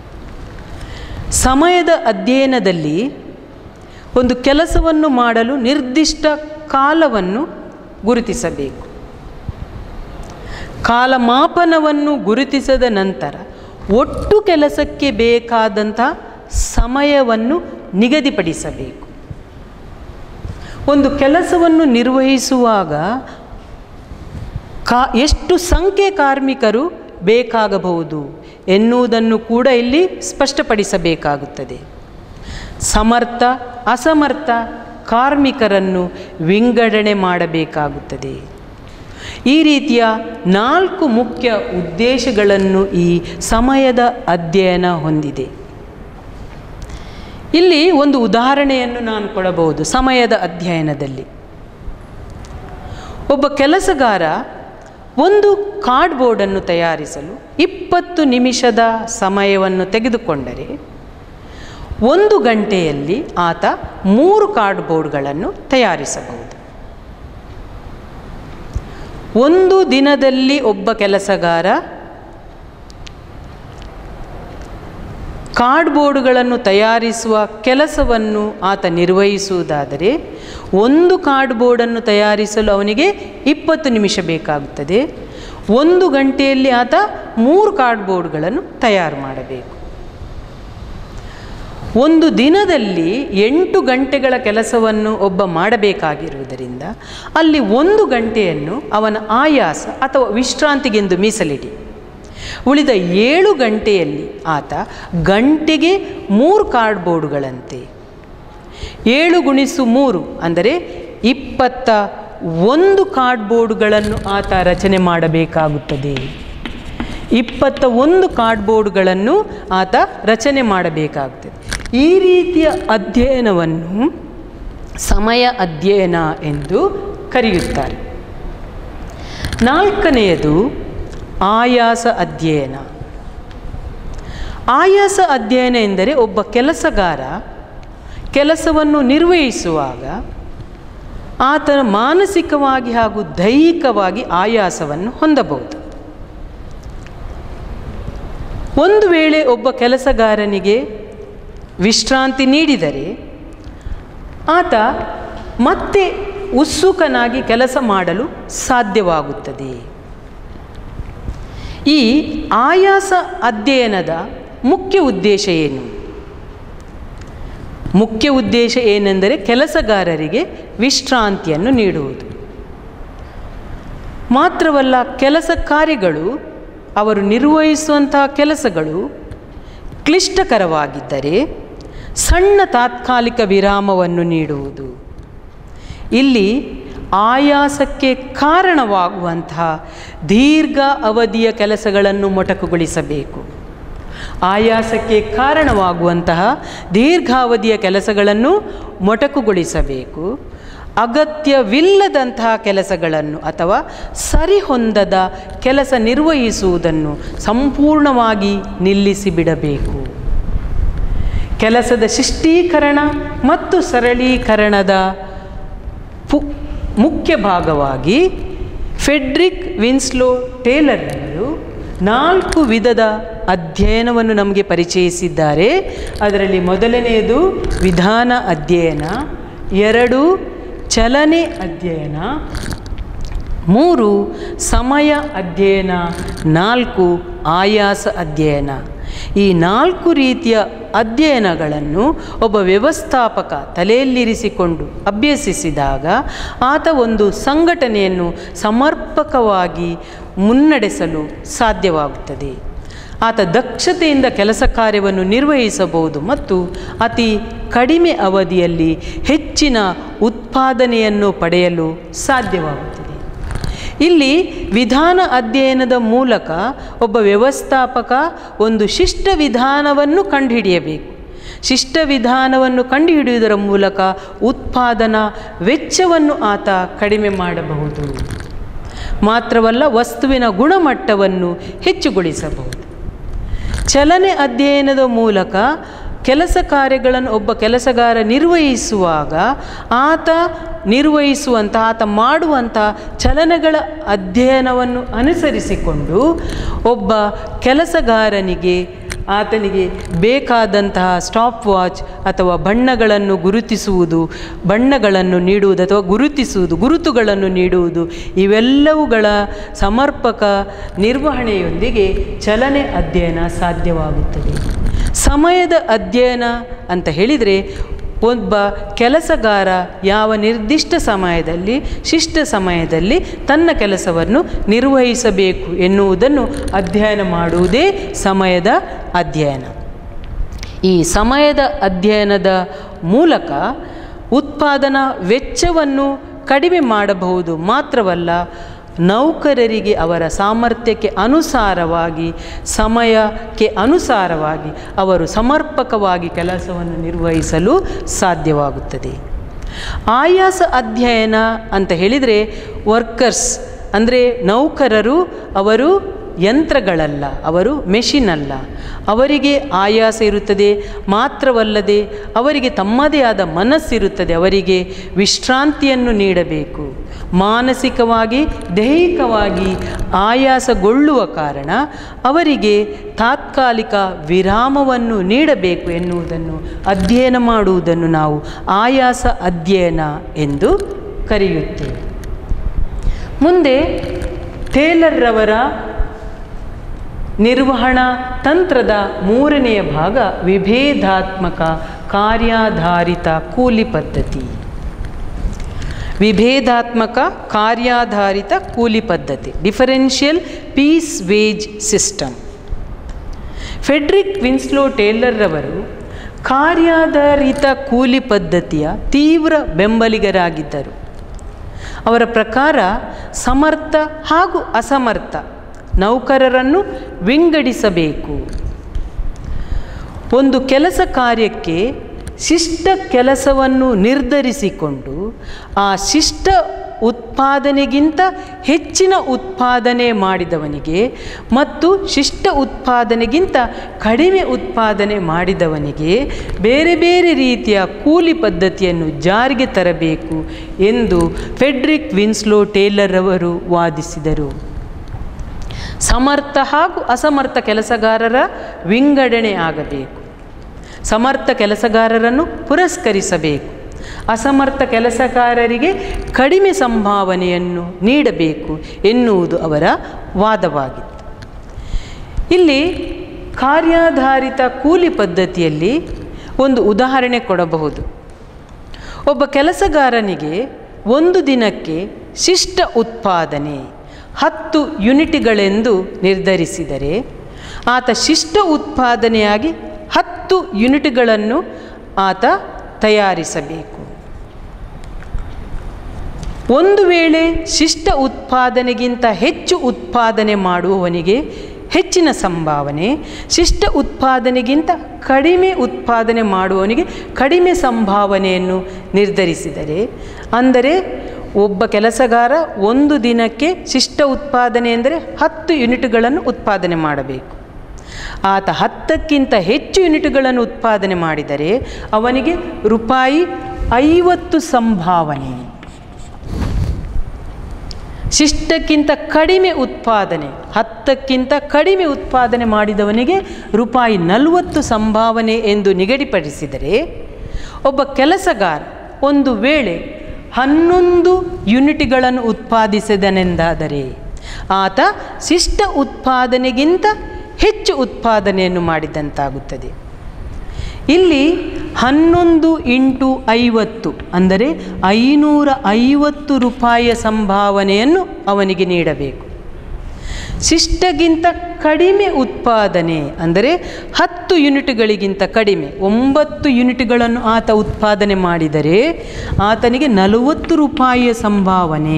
ಸಮಯದ ಅಧ್ಯಯನದಲ್ಲಿ ಒಂದು ಕೆಲಸವನ್ನು ಮಾಡಲು ನಿರ್ದಿಷ್ಟ ಕಾಲವನ್ನು ಗುರುತಿಸಬೇಕು ಕಾಲಮಾಪನವನ್ನು ಗುರುತಿಸದ ನಂತರ ಒಟ್ಟು ಕೆಲಸಕ್ಕೆ ಬೇಕಾದಂಥ ಸಮಯವನ್ನು ನಿಗದಿಪಡಿಸಬೇಕು ಒಂದು ಕೆಲಸವನ್ನು ನಿರ್ವಹಿಸುವಾಗ ಕಾ ಎಷ್ಟು ಸಂಖ್ಯೆ ಕಾರ್ಮಿಕರು ಬೇಕಾಗಬಹುದು ಎನ್ನುವುದನ್ನು ಕೂಡ ಇಲ್ಲಿ ಸ್ಪಷ್ಟಪಡಿಸಬೇಕಾಗುತ್ತದೆ ಸಮರ್ಥ ಅಸಮರ್ಥ ಕಾರ್ಮಿಕರನ್ನು ವಿಂಗಡಣೆ ಮಾಡಬೇಕಾಗುತ್ತದೆ ಈ ರೀತಿಯ ನಾಲ್ಕು ಮುಖ್ಯ ಉದ್ದೇಶಗಳನ್ನು ಈ ಸಮಯದ ಅಧ್ಯಯನ ಹೊಂದಿದೆ ಇಲ್ಲಿ ಒಂದು ಉದಾಹರಣೆಯನ್ನು ನಾನು ಕೊಡಬಹುದು ಸಮಯದ ಅಧ್ಯಯನದಲ್ಲಿ ಒಬ್ಬ ಕೆಲಸಗಾರ ಒಂದು ಕಾರ್ಡ್ಬೋರ್ಡನ್ನು ತಯಾರಿಸಲು ಇಪ್ಪತ್ತು ನಿಮಿಷದ ಸಮಯವನ್ನು ತೆಗೆದುಕೊಂಡರೆ ಒಂದು ಗಂಟೆಯಲ್ಲಿ ಆತ ಮೂರು ಕಾರ್ಡ್ಬೋರ್ಡ್ಗಳನ್ನು ತಯಾರಿಸಬಹುದು ಒಂದು ದಿನದಲ್ಲಿ ಒಬ್ಬ ಕೆಲಸಗಾರ ಕಾರ್ಡ್ಬೋರ್ಡ್ಗಳನ್ನು ತಯಾರಿಸುವ ಕೆಲಸವನ್ನು ಆತ ನಿರ್ವಹಿಸುವುದಾದರೆ ಒಂದು ಕಾರ್ಡ್ಬೋರ್ಡನ್ನು ತಯಾರಿಸಲು ಅವನಿಗೆ ಇಪ್ಪತ್ತು ನಿಮಿಷ ಬೇಕಾಗುತ್ತದೆ ಒಂದು ಗಂಟೆಯಲ್ಲಿ ಆತ ಮೂರು ಕಾರ್ಡ್ಬೋರ್ಡ್ಗಳನ್ನು ತಯಾರು ಮಾಡಬೇಕು ಒಂದು ದಿನದಲ್ಲಿ ಎಂಟು ಗಂಟೆಗಳ ಕೆಲಸವನ್ನು ಒಬ್ಬ ಮಾಡಬೇಕಾಗಿರುವುದರಿಂದ ಅಲ್ಲಿ ಒಂದು ಗಂಟೆಯನ್ನು ಅವನ ಆಯಾಸ ಅಥವಾ ವಿಶ್ರಾಂತಿಗೆಂದು ಮೀಸಲಿಡಿ ಉಳಿದ ಏಳು ಗಂಟೆಯಲ್ಲಿ ಆತ ಗಂಟೆಗೆ ಮೂರು ಕಾರ್ಡ್ಬೋರ್ಡುಗಳಂತೆ ಏಳು ಗುಣಿಸು ಮೂರು ಅಂದರೆ ಇಪ್ಪತ್ತ ಒಂದು ಕಾರ್ಡ್ಬೋರ್ಡ್ಗಳನ್ನು ಆತ ರಚನೆ ಮಾಡಬೇಕಾಗುತ್ತದೆ ಇಪ್ಪತ್ತ ಒಂದು ಕಾರ್ಡ್ಬೋರ್ಡ್ಗಳನ್ನು ಆತ ರಚನೆ ಮಾಡಬೇಕಾಗುತ್ತದೆ ಈ ರೀತಿಯ ಅಧ್ಯಯನವನ್ನು ಸಮಯ ಅಧ್ಯಯನ ಎಂದು ಕರೆಯುತ್ತಾರೆ ನಾಲ್ಕನೆಯದು ಆಯಾಸ ಅಧ್ಯಯನ ಆಯಾಸ ಅಧ್ಯಯನ ಎಂದರೆ ಒಬ್ಬ ಕೆಲಸಗಾರ ಕೆಲಸವನ್ನು ನಿರ್ವಹಿಸುವಾಗ ಆತನ ಮಾನಸಿಕವಾಗಿ ಹಾಗೂ ದೈಹಿಕವಾಗಿ ಆಯಾಸವನ್ನು ಹೊಂದಬಹುದು ಒಂದು ವೇಳೆ ಒಬ್ಬ ಕೆಲಸಗಾರನಿಗೆ ವಿಶ್ರಾಂತಿ ನೀಡಿದರೆ ಆತ ಮತ್ತೆ ಉತ್ಸುಕನಾಗಿ ಕೆಲಸ ಮಾಡಲು ಸಾಧ್ಯವಾಗುತ್ತದೆ ಈ ಆಯಾಸ ಅಧ್ಯಯನದ ಮುಖ್ಯ ಉದ್ದೇಶ ಏನು ಮುಖ್ಯ ಉದ್ದೇಶ ಏನೆಂದರೆ ಕೆಲಸಗಾರರಿಗೆ ವಿಶ್ರಾಂತಿಯನ್ನು ನೀಡುವುದು ಮಾತ್ರವಲ್ಲ ಕೆಲಸ ಕಾರ್ಯಗಳು ಅವರು ನಿರ್ವಹಿಸುವಂತಹ ಕೆಲಸಗಳು ಕ್ಲಿಷ್ಟಕರವಾಗಿದ್ದರೆ ಸಣ್ಣ ತಾತ್ಕಾಲಿಕ ವಿರಾಮವನ್ನು ನೀಡುವುದು ಇಲ್ಲಿ ಆಯಾಸಕ್ಕೆ ಕಾರಣವಾಗುವಂತಹ ದೀರ್ಘ ಅವಧಿಯ ಕೆಲಸಗಳನ್ನು ಮೊಟಕುಗೊಳಿಸಬೇಕು ಆಯಾಸಕ್ಕೆ ಕಾರಣವಾಗುವಂತಹ ದೀರ್ಘಾವಧಿಯ ಕೆಲಸಗಳನ್ನು ಮೊಟಕುಗೊಳಿಸಬೇಕು ಅಗತ್ಯವಿಲ್ಲದಂತಹ ಕೆಲಸಗಳನ್ನು ಅಥವಾ ಸರಿಹೊಂದದ ಕೆಲಸ ನಿರ್ವಹಿಸುವುದನ್ನು ಸಂಪೂರ್ಣವಾಗಿ ನಿಲ್ಲಿಸಿಬಿಡಬೇಕು ಕೆಲಸದ ಶಿಷ್ಟೀಕರಣ ಮತ್ತು ಸರಳೀಕರಣದ ಪು ಮುಖ್ಯ ಭಾಗವಾಗಿ ಫೆಡ್ರಿಕ್ ವಿನ್ಸ್ಲೋ ಟೇಲರ್ನವರು ನಾಲ್ಕು ವಿಧದ ಅಧ್ಯಯನವನ್ನು ನಮಗೆ ಪರಿಚಯಿಸಿದ್ದಾರೆ ಅದರಲ್ಲಿ ಮೊದಲನೆಯದು ವಿಧಾನ ಅಧ್ಯಯನ ಎರಡು ಚಲನೆ ಅಧ್ಯಯನ ಮೂರು ಸಮಯ ಅಧ್ಯಯನ ನಾಲ್ಕು ಆಯಾಸ ಅಧ್ಯಯನ ಈ ನಾಲ್ಕು ರೀತಿಯ ಅಧ್ಯಯನಗಳನ್ನು ಒಬ್ಬ ವ್ಯವಸ್ಥಾಪಕ ತಲೆಯಲ್ಲಿರಿಸಿಕೊಂಡು ಅಭ್ಯಸಿಸಿದಾಗ ಆತ ಒಂದು ಸಂಘಟನೆಯನ್ನು ಸಮರ್ಪಕವಾಗಿ ಮುನ್ನಡೆಸಲು ಸಾಧ್ಯವಾಗುತ್ತದೆ ಆತ ದಕ್ಷತೆಯಿಂದ ಕೆಲಸ ಕಾರ್ಯವನ್ನು ನಿರ್ವಹಿಸಬಹುದು ಮತ್ತು ಅತಿ ಕಡಿಮೆ ಅವಧಿಯಲ್ಲಿ ಹೆಚ್ಚಿನ ಉತ್ಪಾದನೆಯನ್ನು ಪಡೆಯಲು ಸಾಧ್ಯವಾಗುತ್ತದೆ ಇಲ್ಲಿ ವಿಧಾನ ಅಧ್ಯಯನದ ಮೂಲಕ ಒಬ್ಬ ವ್ಯವಸ್ಥಾಪಕ ಒಂದು ಶಿಷ್ಟ ವಿಧಾನವನ್ನು ಕಂಡುಹಿಡಿಯಬೇಕು ಶಿಷ್ಟ ವಿಧಾನವನ್ನು ಕಂಡುಹಿಡಿಯುವುದರ ಮೂಲಕ ಉತ್ಪಾದನಾ ವೆಚ್ಚವನ್ನು ಆತ ಕಡಿಮೆ ಮಾಡಬಹುದು ಮಾತ್ರವಲ್ಲ ವಸ್ತುವಿನ ಗುಣಮಟ್ಟವನ್ನು ಹೆಚ್ಚುಗೊಳಿಸಬಹುದು ಚಲನೆ ಅಧ್ಯಯನದ ಮೂಲಕ ಕೆಲಸ ಕಾರ್ಯಗಳನ್ನು ಒಬ್ಬ ಕೆಲಸಗಾರ ನಿರ್ವಹಿಸುವಾಗ ಆತ ನಿರ್ವಹಿಸುವಂಥ ಆತ ಮಾಡುವಂಥ ಚಲನೆಗಳ ಅಧ್ಯಯನವನ್ನು ಅನುಸರಿಸಿಕೊಂಡು ಒಬ್ಬ ಕೆಲಸಗಾರನಿಗೆ ಆತನಿಗೆ ಬೇಕಾದಂತಹ ಸ್ಟಾಪ್ ವಾಚ್ ಅಥವಾ ಬಣ್ಣಗಳನ್ನು ಗುರುತಿಸುವುದು ಬಣ್ಣಗಳನ್ನು ನೀಡುವುದು ಅಥವಾ ಗುರುತಿಸುವುದು ಗುರುತುಗಳನ್ನು ನೀಡುವುದು ಇವೆಲ್ಲವುಗಳ ಸಮರ್ಪಕ ನಿರ್ವಹಣೆಯೊಂದಿಗೆ ಚಲನೆ ಅಧ್ಯಯನ ಸಾಧ್ಯವಾಗುತ್ತದೆ ಸಮಯದ ಅಧ್ಯಯನ ಅಂತ ಹೇಳಿದರೆ ಒಬ್ಬ ಕೆಲಸಗಾರ ಯಾವ ನಿರ್ದಿಷ್ಟ ಸಮಯದಲ್ಲಿ ಶಿಷ್ಟ ಸಮಯದಲ್ಲಿ ತನ್ನ ಕೆಲಸವನ್ನು ನಿರ್ವಹಿಸಬೇಕು ಎನ್ನುವುದನ್ನು ಅಧ್ಯಯನ ಮಾಡುವುದೇ ಸಮಯದ ಅಧ್ಯಯನ ಈ ಸಮಯದ ಅಧ್ಯಯನದ ಮೂಲಕ ಉತ್ಪಾದನಾ ವೆಚ್ಚವನ್ನು ಕಡಿಮೆ ಮಾಡಬಹುದು ಮಾತ್ರವಲ್ಲ ನೌಕರರಿಗೆ ಅವರ ಸಾಮರ್ಥ್ಯಕ್ಕೆ ಅನುಸಾರವಾಗಿ ಸಮಯಕ್ಕೆ ಅನುಸಾರವಾಗಿ ಅವರು ಸಮರ್ಪಕವಾಗಿ ಕೆಲಸವನ್ನು ನಿರ್ವಹಿಸಲು ಸಾಧ್ಯವಾಗುತ್ತದೆ ಆಯಾಸ ಅಧ್ಯಯನ ಅಂತ ಹೇಳಿದರೆ ವರ್ಕರ್ಸ್ ಅಂದರೆ ನೌಕರರು ಅವರು ಯಂತ್ರಗಳಲ್ಲ ಅವರು ಮೆಷಿನ್ ಅಲ್ಲ ಅವರಿಗೆ ಆಯಾಸ ಇರುತ್ತದೆ ಮಾತ್ರವಲ್ಲದೆ ಅವರಿಗೆ ತಮ್ಮದೇ ಆದ ಮನಸ್ಸಿರುತ್ತದೆ ಅವರಿಗೆ ವಿಶ್ರಾಂತಿಯನ್ನು ನೀಡಬೇಕು ಮಾನಸಿಕವಾಗಿ ದೈಹಿಕವಾಗಿ ಆಯಾಸಗೊಳ್ಳುವ ಕಾರಣ ಅವರಿಗೆ ತಾತ್ಕಾಲಿಕ ವಿರಾಮವನ್ನು ನೀಡಬೇಕು ಎನ್ನುವುದನ್ನು ಅಧ್ಯಯನ ಮಾಡುವುದನ್ನು ನಾವು ಆಯಾಸ ಅಧ್ಯಯನ ಎಂದು ಕರೆಯುತ್ತೇವೆ ಮುಂದೆ ಟೇಲರ್ರವರ ನಿರ್ವಹಣಾ ತಂತ್ರದ ಮೂರನೆಯ ಭಾಗ ವಿಭೇದಾತ್ಮಕ ಕಾರ್ಯಾಧಾರಿತ ಕೂಲಿ ಪದ್ಧತಿ ವಿಭೇದಾತ್ಮಕ ಕಾರ್ಯಾಧಾರಿತ ಕೂಲಿ ಪದ್ಧತಿ differential piece wage system Frederick Winslow ಟೇಲರ್ರವರು ಕಾರ್ಯಾಧಾರಿತ ಕೂಲಿ ಪದ್ಧತಿಯ ತೀವ್ರ ಬೆಂಬಲಿಗರಾಗಿದ್ದರು ಅವರ ಪ್ರಕಾರ ಸಮರ್ಥ ಹಾಗೂ ಅಸಮರ್ಥ ನೌಕರರನ್ನು ವಿಂಗಡಿಸಬೇಕು ಒಂದು ಕೆಲಸ ಕಾರ್ಯಕ್ಕೆ ಶಿಷ್ಟ ಕೆಲಸವನ್ನು ನಿರ್ಧರಿಸಿಕೊಂಡು ಆ ಶಿಷ್ಟ ಉತ್ಪಾದನೆಗಿಂತ ಹೆಚ್ಚಿನ ಉತ್ಪಾದನೆ ಮಾಡಿದವನಿಗೆ ಮತ್ತು ಶಿಷ್ಟ ಉತ್ಪಾದನೆಗಿಂತ ಕಡಿಮೆ ಉತ್ಪಾದನೆ ಮಾಡಿದವನಿಗೆ ಬೇರೆ ಬೇರೆ ರೀತಿಯ ಕೂಲಿ ಪದ್ಧತಿಯನ್ನು ಜಾರಿಗೆ ತರಬೇಕು ಎಂದು ಫೆಡ್ರಿಕ್ ವಿನ್ಸ್ಲೋ ಟೇಲರ್ ಅವರು ವಾದಿಸಿದರು ಸಮರ್ಥ ಹಾಗೂ ಅಸಮರ್ಥ ಕೆಲಸಗಾರರ ವಿಂಗಡಣೆ ಆಗಬೇಕು ಸಮರ್ಥ ಕೆಲಸಗಾರರನ್ನು ಪುರಸ್ಕರಿಸಬೇಕು ಅಸಮರ್ಥ ಕೆಲಸಗಾರರಿಗೆ ಕಡಿಮೆ ಸಂಭಾವನೆಯನ್ನು ನೀಡಬೇಕು ಎನ್ನುವುದು ಅವರ ವಾದವಾಗಿತ್ತು ಇಲ್ಲಿ ಕಾರ್ಯಾಧಾರಿತ ಕೂಲಿ ಪದ್ಧತಿಯಲ್ಲಿ ಒಂದು ಉದಾಹರಣೆ ಕೊಡಬಹುದು ಒಬ್ಬ ಕೆಲಸಗಾರನಿಗೆ ಒಂದು ದಿನಕ್ಕೆ ಶಿಷ್ಟ ಉತ್ಪಾದನೆ ಹತ್ತು ಯೂನಿಟ್ಗಳೆಂದು ನಿರ್ಧರಿಸಿದರೆ ಆತ ಶಿಷ್ಟ ಉತ್ಪಾದನೆಯಾಗಿ ಹತ್ತು ಯೂನಿಟ್ಗಳನ್ನು ಆತ ತಯಾರಿಸಬೇಕು ಒಂದು ವೇಳೆ ಶಿಷ್ಟ ಉತ್ಪಾದನೆಗಿಂತ ಹೆಚ್ಚು ಉತ್ಪಾದನೆ ಮಾಡುವವನಿಗೆ ಹೆಚ್ಚಿನ ಸಂಭಾವನೆ ಶಿಷ್ಟ ಉತ್ಪಾದನೆಗಿಂತ ಕಡಿಮೆ ಉತ್ಪಾದನೆ ಮಾಡುವವನಿಗೆ ಕಡಿಮೆ ಸಂಭಾವನೆಯನ್ನು ನಿರ್ಧರಿಸಿದರೆ ಅಂದರೆ ಒಬ್ಬ ಕೆಲಸಗಾರ ಒಂದು ದಿನಕ್ಕೆ ಶಿಷ್ಟ ಉತ್ಪಾದನೆ ಅಂದರೆ ಹತ್ತು ಯೂನಿಟ್ಗಳನ್ನು ಉತ್ಪಾದನೆ ಮಾಡಬೇಕು ಆತ ಹತ್ತಕ್ಕಿಂತ ಹೆಚ್ಚು ಯೂನಿಟ್ಗಳನ್ನು ಉತ್ಪಾದನೆ ಮಾಡಿದರೆ ಅವನಿಗೆ ರೂಪಾಯಿ ಐವತ್ತು ಸಂಭಾವನೆ ಶಿಷ್ಟಕ್ಕಿಂತ ಕಡಿಮೆ ಉತ್ಪಾದನೆ ಹತ್ತಕ್ಕಿಂತ ಕಡಿಮೆ ಉತ್ಪಾದನೆ ಮಾಡಿದವನಿಗೆ ರೂಪಾಯಿ ನಲವತ್ತು ಸಂಭಾವನೆ ಎಂದು ನಿಗದಿಪಡಿಸಿದರೆ ಒಬ್ಬ ಕೆಲಸಗಾರ ಒಂದು ವೇಳೆ ಹನ್ನೊಂದು ಯೂನಿಟ್ಗಳನ್ನು ಉತ್ಪಾದಿಸಿದನೆಂದಾದರೆ ಆತ ಶಿಷ್ಟ ಉತ್ಪಾದನೆಗಿಂತ ಹೆಚ್ಚು ಉತ್ಪಾದನೆಯನ್ನು ಮಾಡಿದಂತಾಗುತ್ತದೆ ಇಲ್ಲಿ ಹನ್ನೊಂದು ಇಂಟು ಐವತ್ತು ಅಂದರೆ ಐನೂರ ಐವತ್ತು ರೂಪಾಯಿಯ ಸಂಭಾವನೆಯನ್ನು ಅವನಿಗೆ ನೀಡಬೇಕು ಶಿಷ್ಟಗಿಂತ ಕಡಿಮೆ ಉತ್ಪಾದನೆ ಅಂದರೆ ಹತ್ತು ಯೂನಿಟ್ಗಳಿಗಿಂತ ಕಡಿಮೆ ಒಂಬತ್ತು ಯೂನಿಟ್ಗಳನ್ನು ಆತ ಉತ್ಪಾದನೆ ಮಾಡಿದರೆ ಆತನಿಗೆ ನಲವತ್ತು ರೂಪಾಯಿಯ ಸಂಭಾವನೆ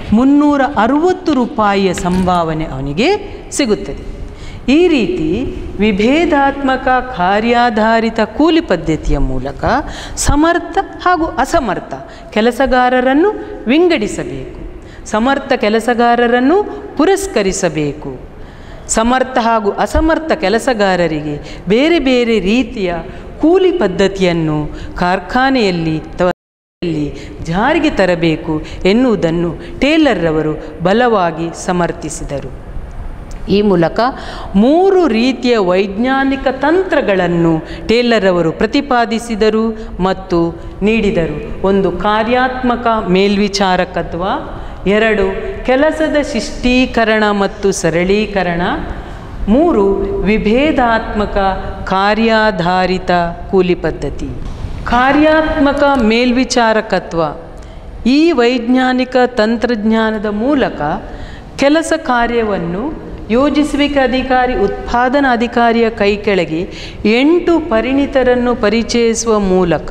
ಮುನ್ನೂರ ಅರುವತ್ತು ರೂಪಾಯಿಯ ಸಂಭಾವನೆ ಅವನಿಗೆ ಸಿಗುತ್ತದೆ ಈ ರೀತಿ ವಿಭೇದಾತ್ಮಕ ಕಾರ್ಯಾಧಾರಿತ ಕೂಲಿ ಪದ್ಧತಿಯ ಮೂಲಕ ಸಮರ್ಥ ಹಾಗೂ ಅಸಮರ್ಥ ಕೆಲಸಗಾರರನ್ನು ವಿಂಗಡಿಸಬೇಕು ಸಮರ್ಥ ಕೆಲಸಗಾರರನ್ನು ಪುರಸ್ಕರಿಸಬೇಕು ಸಮರ್ಥ ಹಾಗೂ ಅಸಮರ್ಥ ಕೆಲಸಗಾರರಿಗೆ ಬೇರೆ ಬೇರೆ ರೀತಿಯ ಕೂಲಿ ಪದ್ಧತಿಯನ್ನು ಕಾರ್ಖಾನೆಯಲ್ಲಿ ಅಥವಾ ಯಲ್ಲಿ ಜಾರಿಗೆ ತರಬೇಕು ಎನ್ನುವುದನ್ನು ಟೇಲರ್ರವರು ಬಲವಾಗಿ ಸಮರ್ಥಿಸಿದರು ಈ ಮೂಲಕ ಮೂರು ರೀತಿಯ ವೈಜ್ಞಾನಿಕ ತಂತ್ರಗಳನ್ನು ಟೇಲರ್ ಅವರು ಪ್ರತಿಪಾದಿಸಿದರು ಮತ್ತು ನೀಡಿದರು ಒಂದು ಕಾರ್ಯಾತ್ಮಕ ಮೇಲ್ವಿಚಾರಕತ್ವ ಎರಡು ಕೆಲಸದ ಶಿಷ್ಟೀಕರಣ ಮತ್ತು ಸರಳೀಕರಣ ಮೂರು ವಿಭೇದಾತ್ಮಕ ಕಾರ್ಯಾಧಾರಿತ ಕೂಲಿ ಪದ್ಧತಿ ಕಾರ್ಯಾತ್ಮಕ ಮೇಲ್ವಿಚಾರಕತ್ವ ಈ ವೈಜ್ಞಾನಿಕ ತಂತ್ರಜ್ಞಾನದ ಮೂಲಕ ಕೆಲಸ ಕಾರ್ಯವನ್ನು ಯೋಜಿಸುವಿಕೆ ಅಧಿಕಾರಿ ಉತ್ಪಾದನಾ ಅಧಿಕಾರಿಯ ಕೈ ಕೆಳಗೆ ಎಂಟು ಪರಿಣಿತರನ್ನು ಪರಿಚಯಿಸುವ ಮೂಲಕ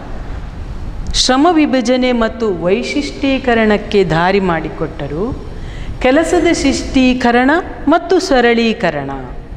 ಶ್ರಮ ವಿಭಜನೆ ಮತ್ತು ವೈಶಿಷ್ಟೀಕರಣಕ್ಕೆ ದಾರಿ ಮಾಡಿಕೊಟ್ಟರು ಕೆಲಸದ ಶಿಷ್ಟೀಕರಣ ಮತ್ತು ಸರಳೀಕರಣ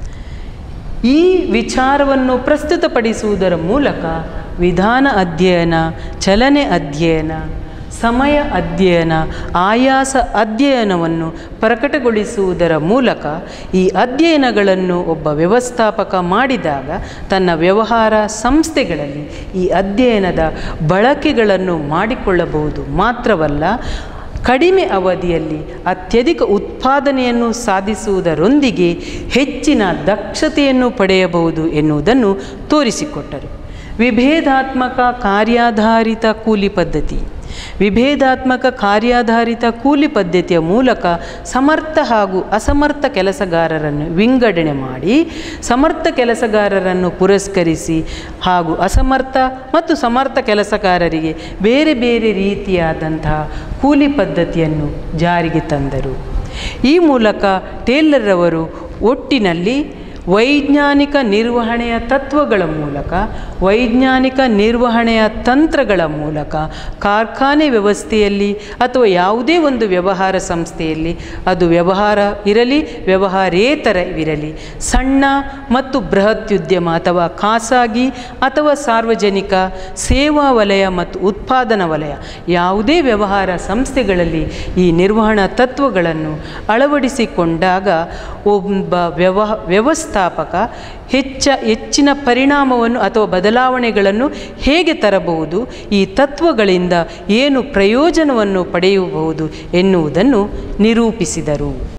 ಈ ವಿಚಾರವನ್ನು ಪ್ರಸ್ತುತಪಡಿಸುವುದರ ಮೂಲಕ ವಿಧಾನ ಅಧ್ಯಯನ ಚಲನೆ ಅಧ್ಯಯನ ಸಮಯ ಅಧ್ಯಯನ ಆಯಾಸ ಅಧ್ಯಯನವನ್ನು ಪ್ರಕಟಗೊಳಿಸುವುದರ ಮೂಲಕ ಈ ಅಧ್ಯಯನಗಳನ್ನು ಒಬ್ಬ ವ್ಯವಸ್ಥಾಪಕ ಮಾಡಿದಾಗ ತನ್ನ ವ್ಯವಹಾರ ಸಂಸ್ಥೆಗಳಲ್ಲಿ ಈ ಅಧ್ಯಯನದ ಬಳಕೆಗಳನ್ನು ಮಾಡಿಕೊಳ್ಳಬಹುದು ಮಾತ್ರವಲ್ಲ ಕಡಿಮೆ ಅವಧಿಯಲ್ಲಿ ಅತ್ಯಧಿಕ ಉತ್ಪಾದನೆಯನ್ನು ಸಾಧಿಸುವುದರೊಂದಿಗೆ ಹೆಚ್ಚಿನ ದಕ್ಷತೆಯನ್ನು ಪಡೆಯಬಹುದು ಎನ್ನುವುದನ್ನು ತೋರಿಸಿಕೊಟ್ಟರು ವಿಭೇದಾತ್ಮಕ ಕಾರ್ಯಾಧಾರಿತ ಕೂಲಿ ಪದ್ಧತಿ ವಿಭೇದಾತ್ಮಕ ಕಾರ್ಯಾಧಾರಿತ ಕೂಲಿ ಪದ್ಧತಿಯ ಮೂಲಕ ಸಮರ್ಥ ಹಾಗೂ ಅಸಮರ್ಥ ಕೆಲಸಗಾರರನ್ನು ವಿಂಗಡಣೆ ಮಾಡಿ ಸಮರ್ಥ ಕೆಲಸಗಾರರನ್ನು ಪುರಸ್ಕರಿಸಿ ಹಾಗೂ ಅಸಮರ್ಥ ಮತ್ತು ಸಮರ್ಥ ಕೆಲಸಗಾರರಿಗೆ ಬೇರೆ ಬೇರೆ ರೀತಿಯಾದಂತಹ ಕೂಲಿ ಪದ್ಧತಿಯನ್ನು ಜಾರಿಗೆ ತಂದರು ಈ ಮೂಲಕ ಟೇಲರ್ರವರು ಒಟ್ಟಿನಲ್ಲಿ ವೈಜ್ಞಾನಿಕ ನಿರ್ವಹಣೆಯ ತತ್ವಗಳ ಮೂಲಕ ವೈಜ್ಞಾನಿಕ ನಿರ್ವಹಣೆಯ ತಂತ್ರಗಳ ಮೂಲಕ ಕಾರ್ಖಾನೆ ವ್ಯವಸ್ಥೆಯಲ್ಲಿ ಅಥವಾ ಯಾವುದೇ ಒಂದು ವ್ಯವಹಾರ ಸಂಸ್ಥೆಯಲ್ಲಿ ಅದು ವ್ಯವಹಾರ ಇರಲಿ ವ್ಯವಹಾರೇತರವಿರಲಿ ಸಣ್ಣ ಮತ್ತು ಬೃಹತ್ ಉದ್ಯಮ ಅಥವಾ ಖಾಸಗಿ ಅಥವಾ ಸಾರ್ವಜನಿಕ ಸೇವಾ ವಲಯ ಮತ್ತು ಉತ್ಪಾದನಾ ವಲಯ ಯಾವುದೇ ವ್ಯವಹಾರ ಸಂಸ್ಥೆಗಳಲ್ಲಿ ಈ ನಿರ್ವಹಣಾ ತತ್ವಗಳನ್ನು ಅಳವಡಿಸಿಕೊಂಡಾಗ ಒಬ್ಬ ವ್ಯವ ವ್ಯವಸ್ಥಾಪಕ ಹೆಚ್ಚ ಹೆಚ್ಚಿನ ಪರಿಣಾಮವನ್ನು ಅಥವಾ ಬದಲಾವಣೆಗಳನ್ನು ಹೇಗೆ ತರಬಹುದು ಈ ತತ್ವಗಳಿಂದ ಏನು ಪ್ರಯೋಜನವನ್ನು ಪಡೆಯಬಹುದು ಎನ್ನುವುದನ್ನು ನಿರೂಪಿಸಿದರು